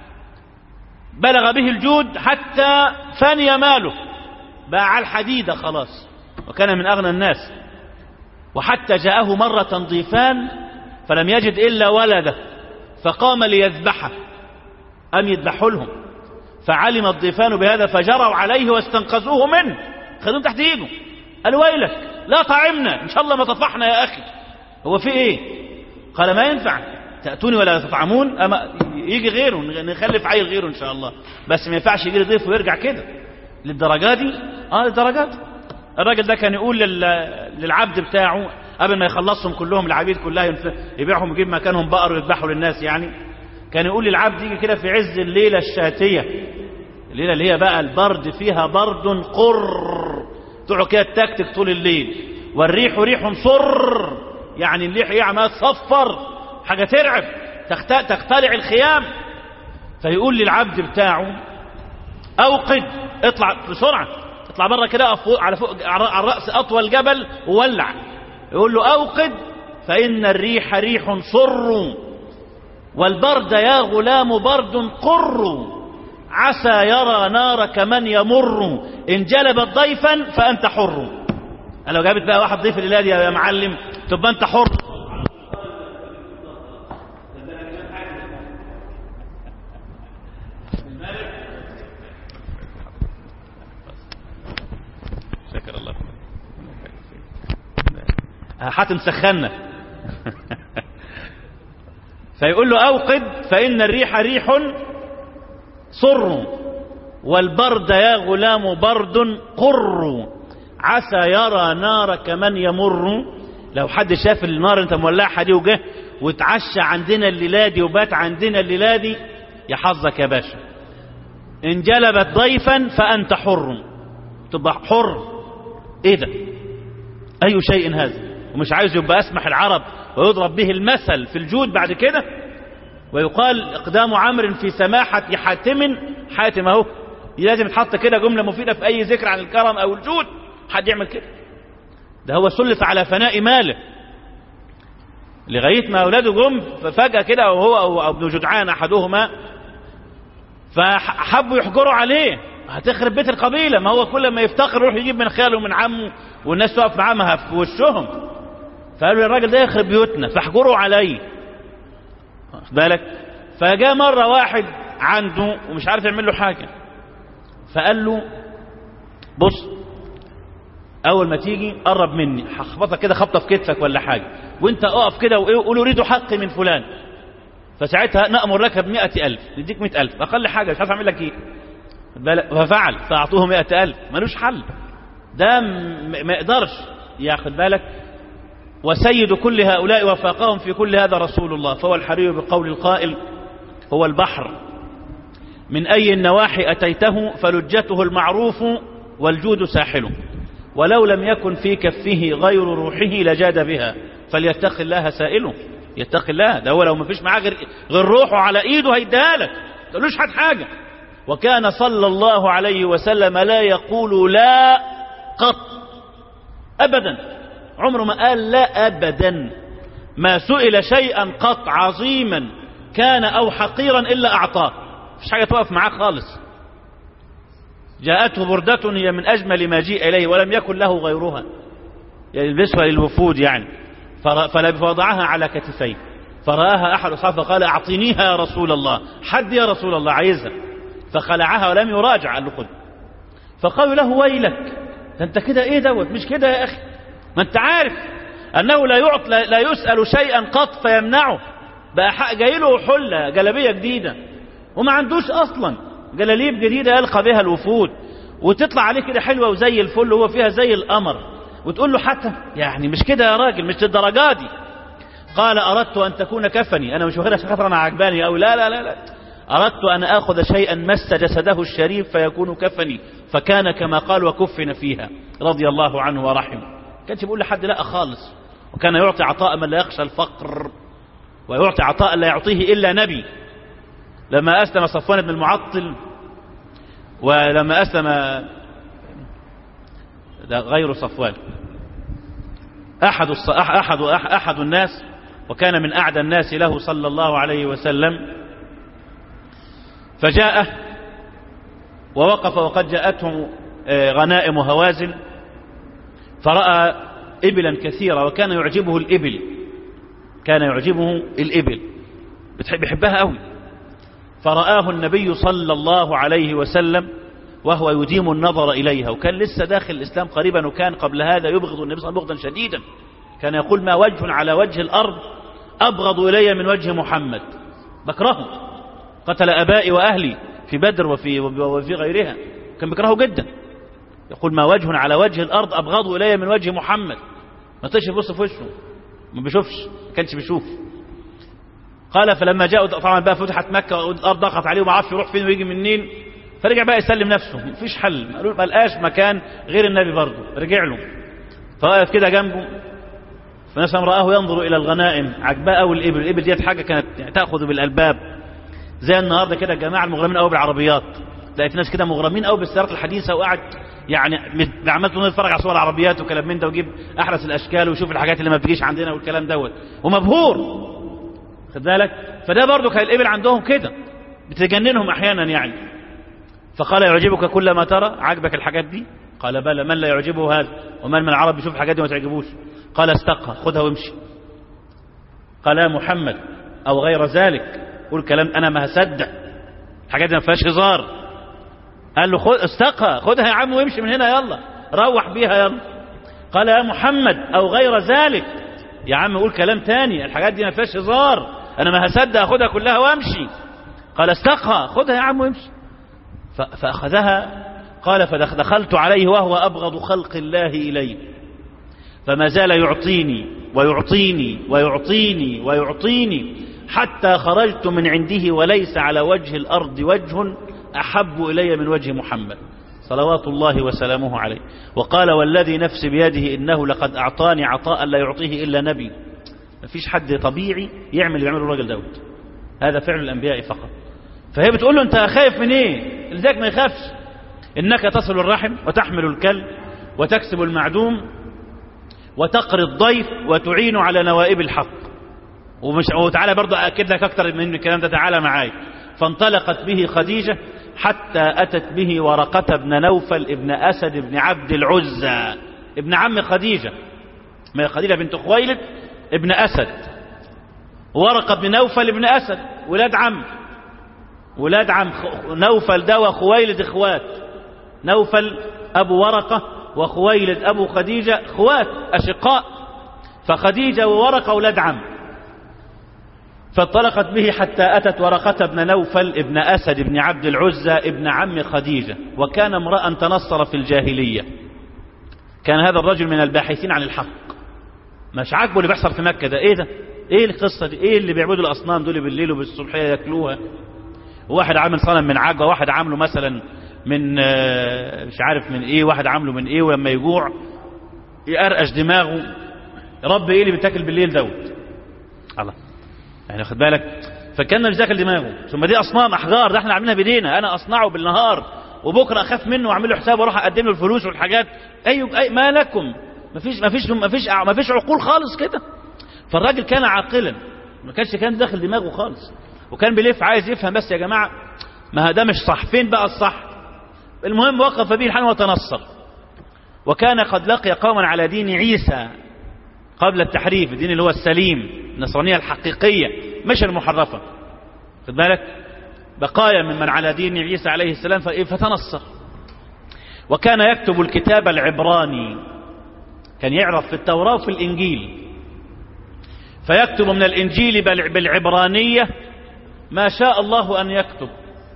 بلغ به الجود حتى فني ماله باع الحديدة خلاص وكان من أغنى الناس وحتى جاءه مرة ضيفان فلم يجد إلا ولده فقام ليذبحه أم يذبحوا لهم فعلم الضيفان بهذا فجروا عليه واستنقذوه منه خذوهم تحت ايده قالوا ويلك لا طعمنا ان شاء الله ما تطفحنا يا اخي هو في ايه قال ما ينفع تأتوني ولا تطعمون أما يجي غيره نخلف عيل غيره إن شاء الله بس ما ينفعش يجي ضيف ويرجع كده للدرجة دي آه للدرجات الراجل ده كان يقول للعبد بتاعه قبل ما يخلصهم كلهم العبيد كلها يبيعهم ويجيب مكانهم بقر ويذبحوا للناس يعني كان يقول للعبد يجي كده في عز الليلة الشاتية الليلة اللي هي بقى البرد فيها برد قر تقعد كده تكتك طول الليل والريح ريح صر يعني الريح ايه عمال تصفر حاجة ترعب تختلع الخيام فيقول للعبد بتاعه اوقد اطلع بسرعة اطلع بره كده فوق على فوق على الرأس اطول جبل وولع يقول له اوقد فإن الريح ريح صر والبرد يا غلام برد قر عسى يرى نارك من يمر إن جلبت ضيفا فأنت حر لو جابت بقى واحد ضيف الليلة دي يا معلم تبقى أنت حر شكر الله حاتم سخنا فيقول له أوقد فإن الريح ريح صر والبرد يا غلام برد قر عسى يرى نارك من يمر لو حد شاف النار انت مولعها دي وجه وتعشى عندنا الليلة دي وبات عندنا الليلة دي يا حظك يا باشا ان جلبت ضيفا فأنت حر تبقى حر ايه ده اي شيء هذا ومش عايز يبقى اسمح العرب ويضرب به المثل في الجود بعد كده ويقال اقدام عمرو في سماحة حاتم حاتم اهو لازم تحط كده جملة مفيدة في اي ذكر عن الكرم او الجود حد يعمل كده ده هو سلف على فناء ماله لغاية ما اولاده جم ففجأة كده وهو او ابن جدعان احدهما فحبوا يحجروا عليه هتخرب بيت القبيلة ما هو كل ما يفتقر يروح يجيب من خاله ومن عمه والناس تقف معاه في وشهم فقالوا الراجل ده يخرب بيوتنا فاحجروا عليه واخد بالك فجاء مرة واحد عنده ومش عارف يعمل له حاجة فقال له بص اول ما تيجي قرب مني هخبطك كده خبطه في كتفك ولا حاجه وانت اقف كده وقول اريد حقي من فلان فساعتها نأمر لك بمئة ألف نديك مئة ألف أقل حاجة مش عارف أعمل لك إيه ففعل فأعطوه مئة ألف ملوش حل ده ما يقدرش ياخد بالك وسيد كل هؤلاء وفاقهم في كل هذا رسول الله فهو الحري بقول القائل هو البحر من أي النواحي أتيته فلجته المعروف والجود ساحله ولو لم يكن في كفه غير روحه لجاد بها فليتق الله سائله يتق الله ده هو لو ما فيش معاه غير, غير روحه على ايده هيديها لك تقولوش حد حاجة وكان صلى الله عليه وسلم لا يقول لا قط أبدا عمره ما قال لا أبدا ما سئل شيئا قط عظيما كان أو حقيرا إلا أعطاه مش حاجة توقف معاه خالص جاءته بردة هي من أجمل ما جيء إليه ولم يكن له غيرها يلبسها للوفود يعني فوضعها على كتفيه فرآها أحد أصحابه فقال أعطينيها يا رسول الله حد يا رسول الله عايزها فخلعها ولم يراجع قال له خذ فقالوا له ويلك ده انت كده ايه دوت مش كده يا اخي ما انت عارف انه لا يعط لا, لا يسأل شيئا قط فيمنعه بقى جاي له حلة جلبية جديدة وما عندوش اصلا جلاليب جديدة يلقى بها الوفود وتطلع عليه كده حلوة وزي الفل وهو فيها زي القمر وتقول له حتى يعني مش كده يا راجل مش الدرجات دي قال أردت أن تكون كفني أنا مش واخدها خاطر أنا عجباني أو لا لا لا لا أردت أن أخذ شيئا مس جسده الشريف فيكون كفني فكان كما قال وكفن فيها رضي الله عنه ورحمه كانش بيقول لحد لا خالص وكان يعطي عطاء من لا يخشى الفقر ويعطي عطاء لا يعطيه إلا نبي لما أسلم صفوان بن المعطل ولما أسلم ده غير صفوان أحد, أحد, أحد الناس وكان من أعدى الناس له صلى الله عليه وسلم فجاء ووقف وقد جاءته غنائم هوازن فرأى إبلا كثيرة وكان يعجبه الإبل كان يعجبه الإبل بيحبها قوي فرآه النبي صلى الله عليه وسلم وهو يديم النظر إليها وكان لسه داخل الإسلام قريبا وكان قبل هذا يبغض النبي صلى الله عليه وسلم بغضا شديدا كان يقول ما وجه على وجه الأرض أبغض إلي من وجه محمد بكرهه قتل أبائي وأهلي في بدر وفي, وفي غيرها كان بكرهه جدا يقول ما وجه على وجه الأرض أبغض إلي من وجه محمد ما تقدرش يبص في وشه ما بيشوفش ما كانش بيشوف قال فلما جاءوا طبعا بقى فتحت مكة والأرض ضغط عليه وما عرفش يروح فين ويجي منين فرجع بقى يسلم نفسه مفيش حل ما لقاش مكان غير النبي برضه رجع له فوقف كده جنبه فنسم رآه ينظر إلى الغنائم عجباه قوي الإبل الإبل ديت حاجة كانت تأخذ بالألباب زي النهارده كده الجماعة المغرمين قوي بالعربيات تلاقي في ناس كده مغرمين قوي بالسيارات الحديثة وقاعد يعني عمال طول يتفرج على صور العربيات وكلام من ده ويجيب أحرس الأشكال ويشوف الحاجات اللي ما بتجيش عندنا والكلام دوت ومبهور خد بالك فده برضه كان الإبل عندهم كده بتجننهم أحيانا يعني فقال يعجبك كل ما ترى عجبك الحاجات دي قال بلى من لا يعجبه هذا ومن من العرب يشوف الحاجات دي ما تعجبوش قال استقها خذها وامشي قال يا محمد أو غير ذلك قول كلام أنا ما هصدق الحاجات دي ما فيهاش هزار قال له خذ استقها خذها يا عم وامشي من هنا يلا روح بيها يلا قال يا محمد أو غير ذلك يا عم قول كلام تاني الحاجات دي ما فيهاش هزار أنا ما هصدق أخذها كلها وامشي قال استقها خذها يا عم وامشي فأخذها قال فدخلت عليه وهو أبغض خلق الله إلي فما زال يعطيني ويعطيني ويعطيني ويعطيني حتى خرجت من عنده وليس على وجه الأرض وجه أحب إلي من وجه محمد صلوات الله وسلامه عليه وقال والذي نفسي بيده إنه لقد أعطاني عطاء لا يعطيه إلا نبي ما فيش حد طبيعي يعمل اللي يعمله الراجل داود هذا فعل الأنبياء فقط فهي بتقول له أنت خايف من إيه لذلك ما يخافش إنك تصل الرحم وتحمل الكلب وتكسب المعدوم وتقري الضيف وتعين على نوائب الحق ومش وتعالى برضه أكد لك أكتر من الكلام ده تعالى معاي فانطلقت به خديجة حتى أتت به ورقة بن نوفل ابن أسد ابن عبد العزى ابن عم خديجة ما خديجة بنت خويلد ابن أسد ورقة بن نوفل ابن أسد ولاد عم ولاد عم نوفل ده وخويلد اخوات نوفل أبو ورقة وخويلد أبو خديجة اخوات أشقاء فخديجة وورقة ولاد عم فانطلقت به حتى أتت ورقة بن نوفل ابن أسد بن عبد العزى ابن عم خديجة وكان امرأ تنصر في الجاهلية كان هذا الرجل من الباحثين عن الحق مش عاجبه اللي بيحصل في مكة ده ايه ده ايه القصة دي ايه اللي بيعبدوا الأصنام دول بالليل وبالصبحية ياكلوها واحد عامل صنم من عجوة واحد عامله مثلا من مش عارف من ايه واحد عامله من ايه ولما يجوع يقرقش دماغه رب ايه اللي بيتاكل بالليل دوت الله يعني خد بالك فكان مش داخل دماغه ثم دي اصنام احجار ده احنا عاملينها بايدينا انا اصنعه بالنهار وبكره اخاف منه واعمل له حساب واروح اقدم له الفلوس والحاجات ايوه أي ما لكم مفيش مفيش مفيش مفيش عقول خالص كده فالراجل كان عاقلا ما كانش كان داخل دماغه خالص وكان بيلف عايز يفهم بس يا جماعه ما ده مش صح فين بقى الصح المهم وقف به الحال وتنصر وكان قد لقي قوما على دين عيسى قبل التحريف الدين اللي هو السليم النصرانية الحقيقية مش المحرفة خد بالك بقايا ممن على دين عيسى عليه السلام فتنصر وكان يكتب الكتاب العبراني كان يعرف في التوراة وفي الإنجيل فيكتب من الإنجيل بالعبرانية ما شاء الله أن يكتب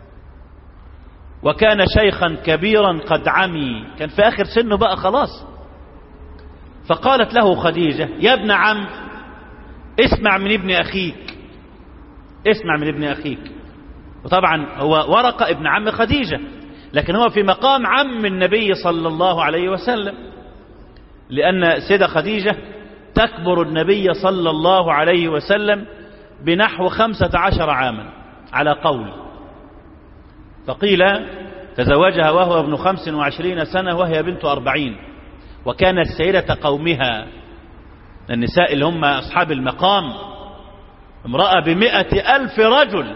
وكان شيخا كبيرا قد عمي كان في آخر سنه بقى خلاص فقالت له خديجة يا ابن عم اسمع من ابن أخيك اسمع من ابن أخيك وطبعا هو ورقة ابن عم خديجة لكن هو في مقام عم النبي صلى الله عليه وسلم لأن سيدة خديجة تكبر النبي صلى الله عليه وسلم بنحو خمسة عشر عاما على قول فقيل تزوجها وهو ابن خمس وعشرين سنة وهي بنت أربعين وكانت سيدة قومها النساء اللي هم أصحاب المقام امرأة بمئة ألف رجل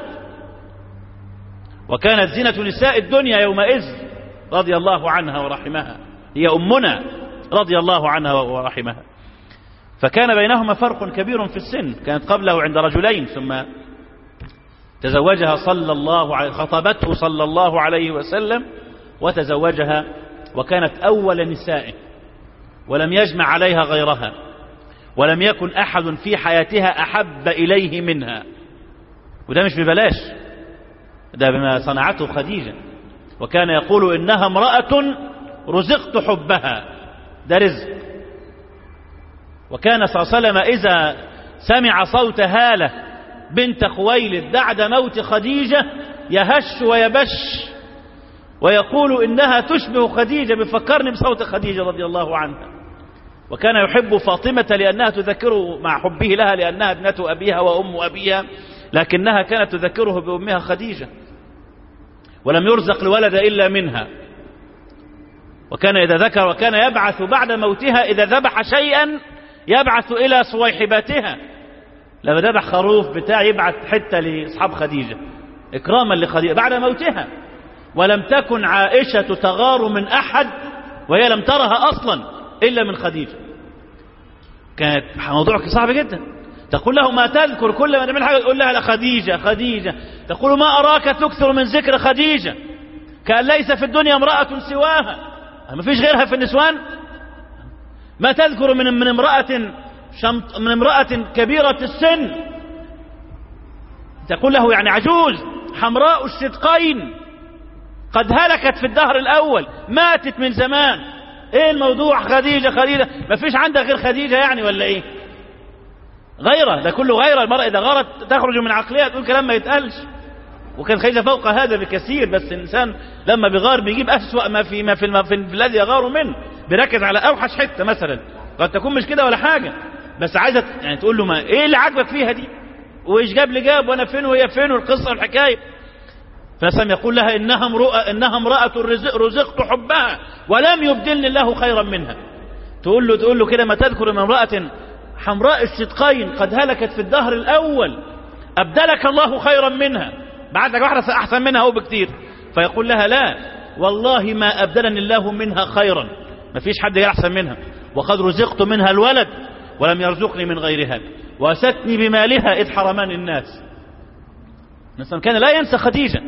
وكانت زينة نساء الدنيا يومئذ رضي الله عنها ورحمها هي أمنا رضي الله عنها ورحمها فكان بينهما فرق كبير في السن كانت قبله عند رجلين ثم تزوجها صلى الله عليه خطبته صلى الله عليه وسلم وتزوجها وكانت أول نسائه ولم يجمع عليها غيرها ولم يكن أحد في حياتها أحب إليه منها وده مش ببلاش ده بما صنعته خديجة وكان يقول إنها امرأة رزقت حبها ده رزق وكان صلى الله عليه وسلم إذا سمع صوت هالة بنت خويلد بعد موت خديجة يهش ويبش ويقول إنها تشبه خديجة بفكرني بصوت خديجة رضي الله عنها وكان يحب فاطمة لأنها تذكره مع حبه لها لأنها ابنة أبيها وأم أبيها لكنها كانت تذكره بأمها خديجة ولم يرزق الولد إلا منها وكان إذا ذكر وكان يبعث بعد موتها إذا ذبح شيئا يبعث إلى صويحباتها لما ذبح خروف بتاع يبعث حتة لأصحاب خديجة إكراما لخديجة بعد موتها ولم تكن عائشة تغار من أحد وهي لم ترها أصلا إلا من خديجة كانت موضوع صعب جدا تقول له ما تذكر كل ما تعمل حاجة تقول لها لا خديجة خديجة تقول ما أراك تكثر من ذكر خديجة كأن ليس في الدنيا امرأة سواها ما فيش غيرها في النسوان ما تذكر من من امرأة شمط من امرأة كبيرة السن تقول له يعني عجوز حمراء الشدقين قد هلكت في الدهر الأول ماتت من زمان ايه الموضوع خديجة خديجة ما فيش عندك غير خديجة يعني ولا ايه غيره ده كله غيره المرأة إذا غارت تخرج من عقلها تقول كلام ما يتقالش وكان خديجة فوق هذا بكثير بس الإنسان لما بيغار بيجيب أسوأ ما في ما في, ما في الذي يغار منه بيركز على أوحش حتة مثلا قد تكون مش كده ولا حاجة بس عايزة يعني تقول له ما ايه اللي عاجبك فيها دي وايش جاب لي جاب وانا فين وهي فين والقصة والحكاية فسام يقول لها إنها امرأة, إنها امرأة رزق رزقت حبها ولم يبدلني الله خيرا منها تقول له تقول له كده ما تذكر من امرأة حمراء الشدقين قد هلكت في الدهر الأول أبدلك الله خيرا منها بعد لك واحدة أحسن منها هو بكتير فيقول لها لا والله ما أبدلني الله منها خيرا ما فيش حد أحسن منها وقد رزقت منها الولد ولم يرزقني من غيرها وأستني بمالها إذ حرمان الناس مثلا كان لا ينسى خديجة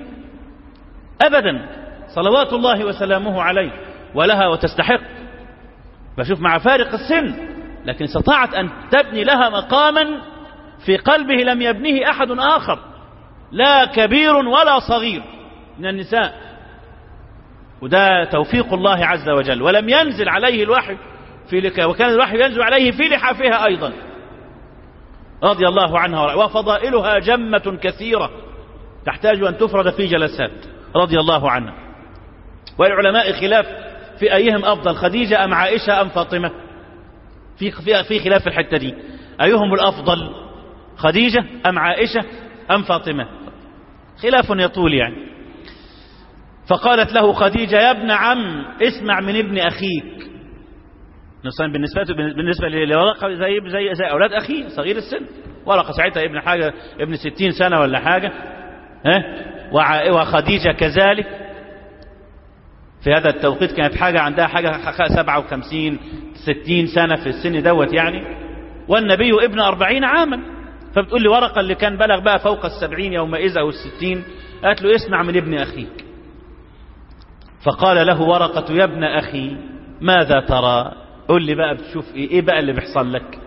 أبدا صلوات الله وسلامه عليه ولها وتستحق بشوف مع فارق السن لكن استطاعت أن تبني لها مقاما في قلبه لم يبنيه أحد آخر لا كبير ولا صغير من النساء وده توفيق الله عز وجل ولم ينزل عليه الوحي في لك وكان الوحي ينزل عليه في لحافها أيضا رضي الله عنها وفضائلها جمة كثيرة تحتاج أن تفرد في جلسات رضي الله عنها والعلماء خلاف في أيهم أفضل خديجة أم عائشة أم فاطمة في في في خلاف الحتة دي أيهم الأفضل خديجة أم عائشة أم فاطمة خلاف يطول يعني فقالت له خديجة يا ابن عم اسمع من ابن أخيك بالنسبة بالنسبة لورقة زي زي زي أولاد أخيه صغير السن ورقة ساعتها ابن حاجة ابن ستين سنة ولا حاجة ها وخديجة كذلك في هذا التوقيت كانت حاجة عندها حاجة سبعة وخمسين ستين سنة في السن دوت يعني والنبي ابن أربعين عاما فبتقول لي ورقة اللي كان بلغ بقى فوق السبعين يومئذ أو الستين قالت له اسمع من ابن أخيك فقال له ورقة يا ابن أخي ماذا ترى قل لي بقى بتشوف ايه ايه بقى اللي بيحصل لك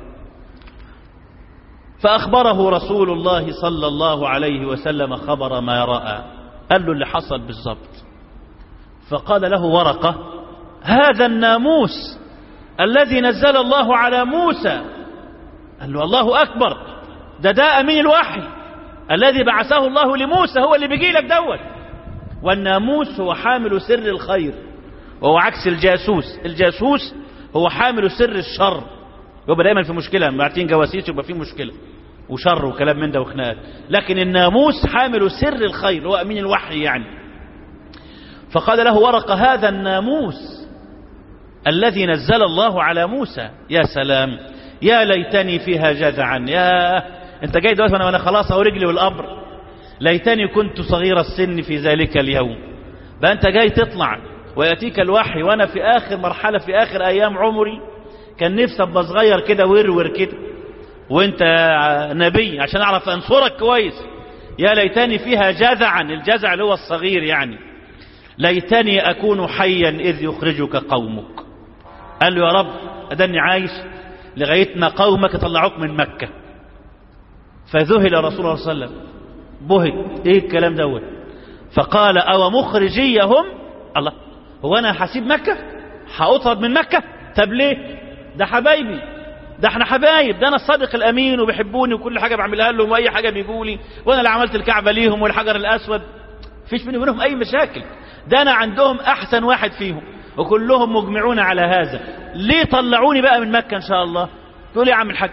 فأخبره رسول الله صلى الله عليه وسلم خبر ما رأى قال له اللي حصل بالضبط فقال له ورقة هذا الناموس الذي نزل الله على موسى قال له الله أكبر ده ده أمين الوحي الذي بعثه الله لموسى هو اللي بيجي لك دوت والناموس هو حامل سر الخير وهو عكس الجاسوس الجاسوس هو حامل سر الشر يبقى دايما في مشكلة بعتين جواسيس يبقى في مشكلة وشر وكلام من ده وخناقات لكن الناموس حامل سر الخير هو أمين الوحي يعني فقال له ورقة هذا الناموس الذي نزل الله على موسى يا سلام يا ليتني فيها جذعا يا انت جاي دلوقتي وانا خلاص اهو رجلي والقبر ليتني كنت صغير السن في ذلك اليوم بقى انت جاي تطلع ويأتيك الوحي وانا في اخر مرحلة في اخر ايام عمري كان نفسي ابقى صغير كده ورور كده وانت نبي عشان اعرف انصرك كويس يا ليتني فيها جذعا الجذع اللي هو الصغير يعني ليتني اكون حيا اذ يخرجك قومك قال له يا رب ادني عايش لغايه ما قومك يطلعوك من مكه فذهل رسول الله صلى الله عليه وسلم بهت ايه الكلام دوت فقال او مخرجيهم الله هو انا هسيب مكه هاطرد من مكه طب ليه ده حبايبي ده احنا حبايب ده انا الصادق الامين وبيحبوني وكل حاجه بعملها لهم واي حاجه بيجوا لي وانا اللي عملت الكعبه ليهم والحجر الاسود فيش بيني وبينهم اي مشاكل ده انا عندهم احسن واحد فيهم وكلهم مجمعون على هذا ليه طلعوني بقى من مكه ان شاء الله تقول يا عم الحاج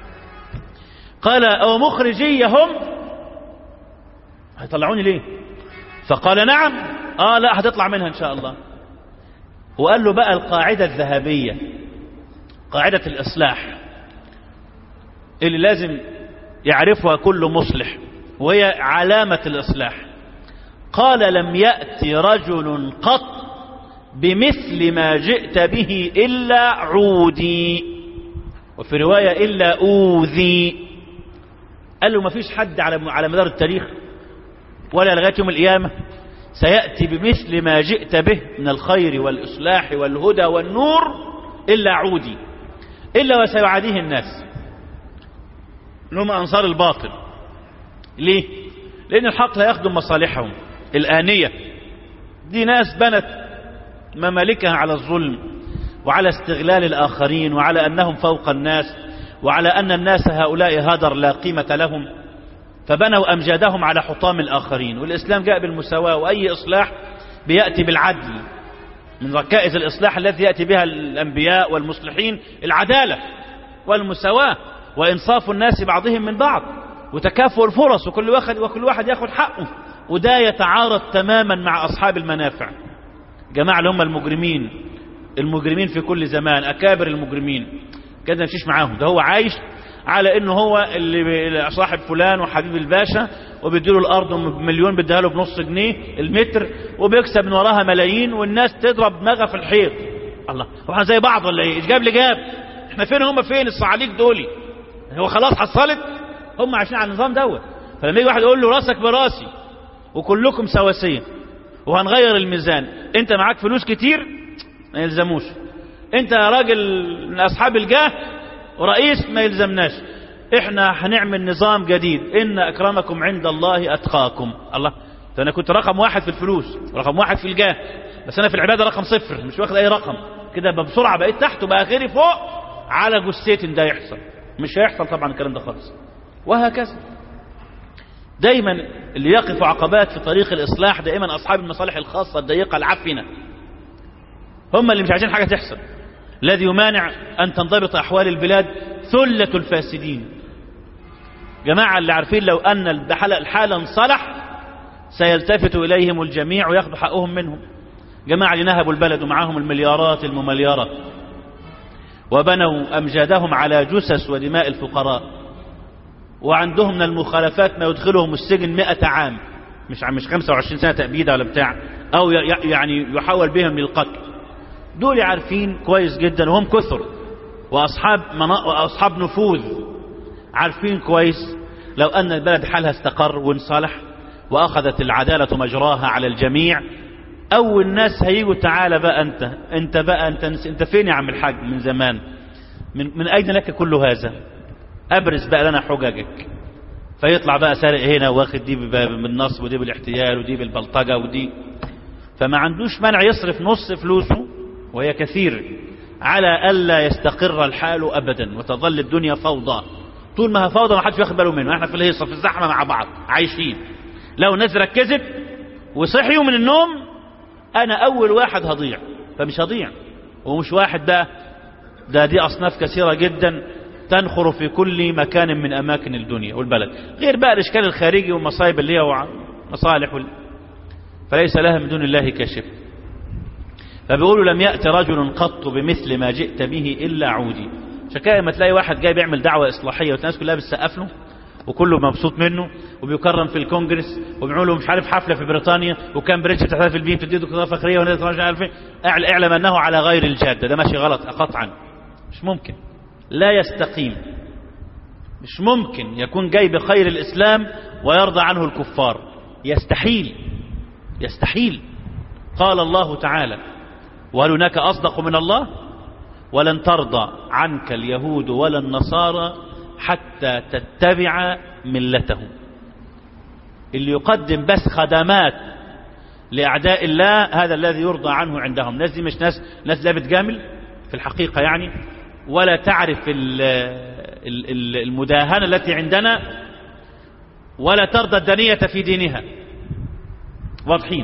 قال او مخرجيهم هيطلعوني ليه فقال نعم اه لا هتطلع منها ان شاء الله وقال له بقى القاعده الذهبيه قاعده الاصلاح اللي لازم يعرفها كل مصلح وهي علامه الاصلاح قال لم يأتي رجل قط بمثل ما جئت به إلا عودي وفي رواية إلا أوذي قال له ما فيش حد على على مدار التاريخ ولا لغاية يوم القيامة سيأتي بمثل ما جئت به من الخير والإصلاح والهدى والنور إلا عودي إلا وسيعاديه الناس هم أنصار الباطل ليه؟ لأن الحق لا يخدم مصالحهم الآنية دي ناس بنت ممالكها على الظلم وعلى استغلال الآخرين وعلى أنهم فوق الناس وعلى أن الناس هؤلاء هدر لا قيمة لهم فبنوا أمجادهم على حطام الآخرين والإسلام جاء بالمساواة وأي إصلاح بيأتي بالعدل من ركائز الإصلاح التي يأتي بها الأنبياء والمصلحين العدالة والمساواة وإنصاف الناس بعضهم من بعض وتكافؤ الفرص وكل واحد وكل واحد ياخد حقه وده يتعارض تماما مع أصحاب المنافع جماعة اللي هم المجرمين المجرمين في كل زمان أكابر المجرمين كده مفيش معاهم ده هو عايش على انه هو اللي صاحب فلان وحبيب الباشا وبيديله الارض مليون بيديها له بنص جنيه المتر وبيكسب من وراها ملايين والناس تضرب دماغها في الحيط الله هو احنا زي بعض ولا ايه ايش جاب لي جاب احنا فين هم فين الصعاليك دولي هو خلاص حصلت هم عايشين على النظام دوت فلما يجي واحد يقول له راسك براسي وكلكم سواسية وهنغير الميزان انت معاك فلوس كتير ما يلزموش انت راجل من اصحاب الجاه ورئيس ما يلزمناش احنا هنعمل نظام جديد ان اكرمكم عند الله اتقاكم الله ده انا كنت رقم واحد في الفلوس رقم واحد في الجاه بس انا في العباده رقم صفر مش واخد اي رقم كده بسرعه بقيت تحت وبقى غيري فوق على جثتين ده يحصل مش هيحصل طبعا الكلام ده خالص وهكذا دايما اللي يقف عقبات في طريق الإصلاح دائما أصحاب المصالح الخاصة الضيقة العفنة هم اللي مش عايزين حاجة تحصل الذي يمانع أن تنضبط أحوال البلاد ثلة الفاسدين جماعة اللي عارفين لو أن الحالة انصلح سيلتفت إليهم الجميع وياخذوا حقهم منهم جماعة اللي نهبوا البلد ومعاهم المليارات الممليارة وبنوا أمجادهم على جثث ودماء الفقراء وعندهم من المخالفات ما يدخلهم السجن مئة عام مش مش 25 سنة تأبيد ولا بتاع أو يعني يحول بهم للقتل دول عارفين كويس جدا وهم كثر وأصحاب, وأصحاب نفوذ عارفين كويس لو أن البلد حالها استقر وانصلح وأخذت العدالة مجراها على الجميع أول ناس هيجوا تعالى بقى أنت أنت بقى أنت, أنت فين يا عم الحاج من زمان من, من أين لك كل هذا أبرز بقى لنا حججك فيطلع بقى سارق هنا واخد دي بالنصب ودي بالاحتيال ودي بالبلطجة ودي فما عندوش منع يصرف نص فلوسه وهي كثير على ألا يستقر الحال أبدا وتظل الدنيا فوضى طول ما هي فوضى ما حدش ياخد باله منه احنا في الهيصة في الزحمة مع بعض عايشين لو الناس ركزت وصحيوا من النوم أنا أول واحد هضيع فمش هضيع ومش واحد بقى ده دي أصناف كثيرة جدا تنخر في كل مكان من أماكن الدنيا والبلد غير بقى الإشكال الخارجي والمصايب اللي هي مصالح وال... فليس لها من دون الله كاشف فبيقولوا لم يأتي رجل قط بمثل ما جئت به إلا عودي شكاية ما تلاقي واحد جاي بيعمل دعوة إصلاحية والناس كلها بتسقف له وكله مبسوط منه وبيكرم في الكونجرس وبيعملوا مش عارف حفلة في بريطانيا وكان بريتش بتحتفل بيه بتدي دكتوراه فخرية وناس مش عارف ايه اعلم أنه على غير الجادة ده ماشي غلط قطعا مش ممكن لا يستقيم مش ممكن يكون جاي بخير الإسلام ويرضى عنه الكفار يستحيل يستحيل قال الله تعالى وهل هناك أصدق من الله ولن ترضى عنك اليهود ولا النصارى حتى تتبع ملتهم اللي يقدم بس خدمات لأعداء الله هذا الذي يرضى عنه عندهم ناس دي مش ناس ناس لا بتجامل في الحقيقة يعني ولا تعرف المداهنة التي عندنا ولا ترضى الدنية في دينها واضحين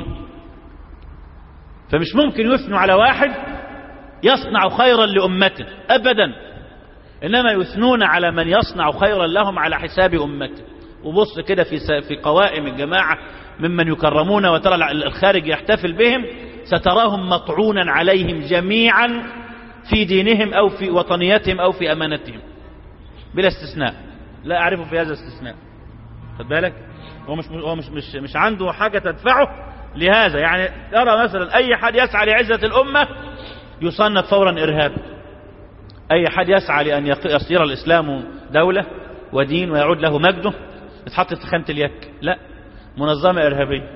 فمش ممكن يثنوا على واحد يصنع خيرا لأمته أبدا إنما يثنون على من يصنع خيرا لهم على حساب أمته وبص كده في في قوائم الجماعة ممن يكرمون وترى الخارج يحتفل بهم ستراهم مطعونا عليهم جميعا في دينهم أو في وطنيتهم أو في أمانتهم بلا استثناء لا أعرف في هذا استثناء خد بالك هو مش هو مش مش مش عنده حاجة تدفعه لهذا يعني ترى مثلا أي حد يسعى لعزة الأمة يصنف فورا إرهاب أي حد يسعى لأن يصير الإسلام دولة ودين ويعود له مجده يتحط في خانة اليك لا منظمة إرهابية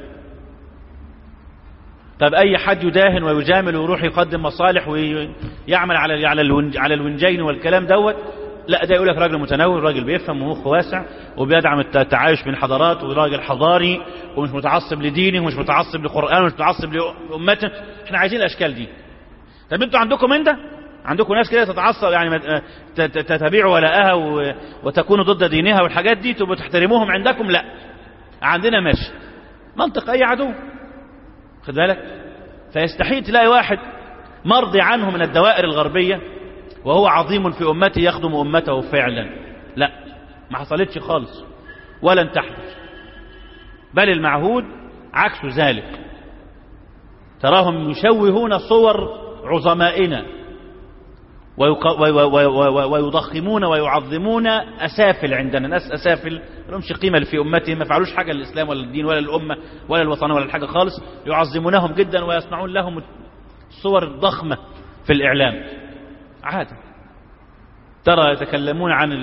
طب أي حد يداهن ويجامل ويروح يقدم مصالح ويعمل على على على الونجين والكلام دوت لا ده يقول لك راجل متنور راجل بيفهم ومخه واسع وبيدعم التعايش بين حضارات وراجل حضاري ومش متعصب لدينه ومش متعصب لقرآن ومش متعصب لأمته احنا عايزين الأشكال دي طب انتوا عندكم من ده عندكم ناس كده تتعصب يعني تتبيع ولاءها وتكونوا ضد دينها والحاجات دي تبقوا تحترموهم عندكم لا عندنا ماشي منطق اي عدو خد بالك فيستحيل تلاقي واحد مرضي عنه من الدوائر الغربية وهو عظيم في أمته يخدم أمته فعلا لا ما حصلتش خالص ولن تحدث بل المعهود عكس ذلك تراهم يشوهون صور عظمائنا ويضخمون ويعظمون أسافل عندنا ناس أسافل لهمش قيمة في أمتهم ما فعلوش حاجة للإسلام ولا الدين ولا الأمة ولا الوطن ولا الحاجة خالص يعظمونهم جدا ويصنعون لهم صور ضخمة في الإعلام عادة ترى يتكلمون عن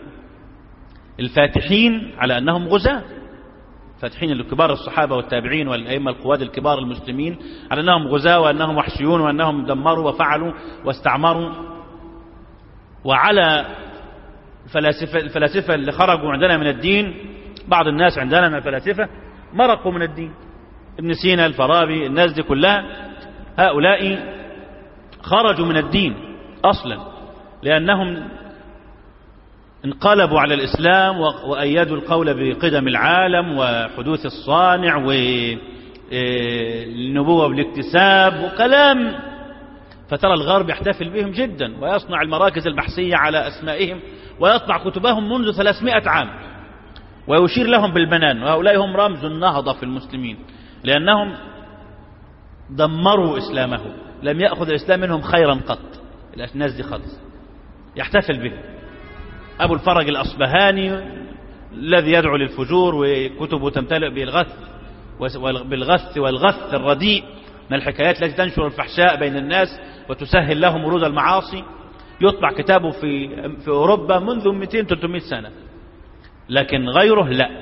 الفاتحين على أنهم غزاة فاتحين الكبار الصحابة والتابعين والأئمة القواد الكبار المسلمين على أنهم غزاة وأنهم وحشيون وأنهم دمروا وفعلوا واستعمروا وعلى الفلاسفة, الفلاسفة اللي خرجوا عندنا من الدين بعض الناس عندنا من الفلاسفة مرقوا من الدين ابن سينا الفارابي الناس دي كلها هؤلاء خرجوا من الدين أصلا لأنهم انقلبوا على الإسلام وأيدوا القول بقدم العالم وحدوث الصانع والنبوة بالاكتساب وكلام فترى الغرب يحتفل بهم جدا ويصنع المراكز البحثية على أسمائهم ويطبع كتبهم منذ 300 عام ويشير لهم بالبنان وهؤلاء هم رمز النهضة في المسلمين لأنهم دمروا إسلامه لم يأخذ الإسلام منهم خيرا قط الناس دي خالص يحتفل به أبو الفرج الأصبهاني الذي يدعو للفجور وكتبه تمتلئ بالغث بالغث والغث الرديء من الحكايات التي تنشر الفحشاء بين الناس وتسهل لهم ورود المعاصي يطبع كتابه في في أوروبا منذ 200-300 سنة لكن غيره لا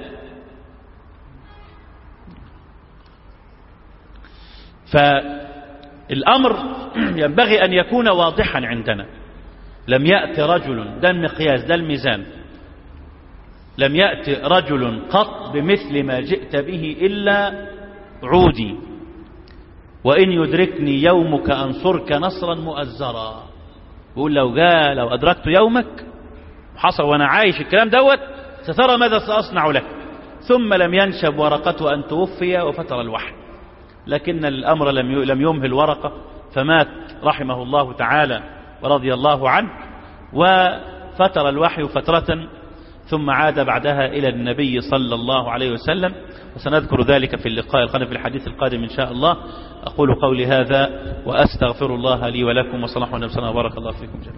فالأمر ينبغي أن يكون واضحا عندنا لم يأتي رجل ده المقياس ده الميزان لم يأتي رجل قط بمثل ما جئت به إلا عودي وإن يدركني يومك أنصرك نصرا مؤزرا بقول لو جاء لو أدركت يومك حصل وأنا عايش الكلام دوت سترى ماذا سأصنع لك ثم لم ينشب ورقته أن توفي وفتر الوحي لكن الأمر لم لم يمهل ورقة فمات رحمه الله تعالى ورضي الله عنه وفتر الوحي فترة ثم عاد بعدها إلى النبي صلى الله عليه وسلم وسنذكر ذلك في اللقاء القادم في الحديث القادم إن شاء الله أقول قولي هذا وأستغفر الله لي ولكم وصلح ونفسنا وبارك الله فيكم جميعا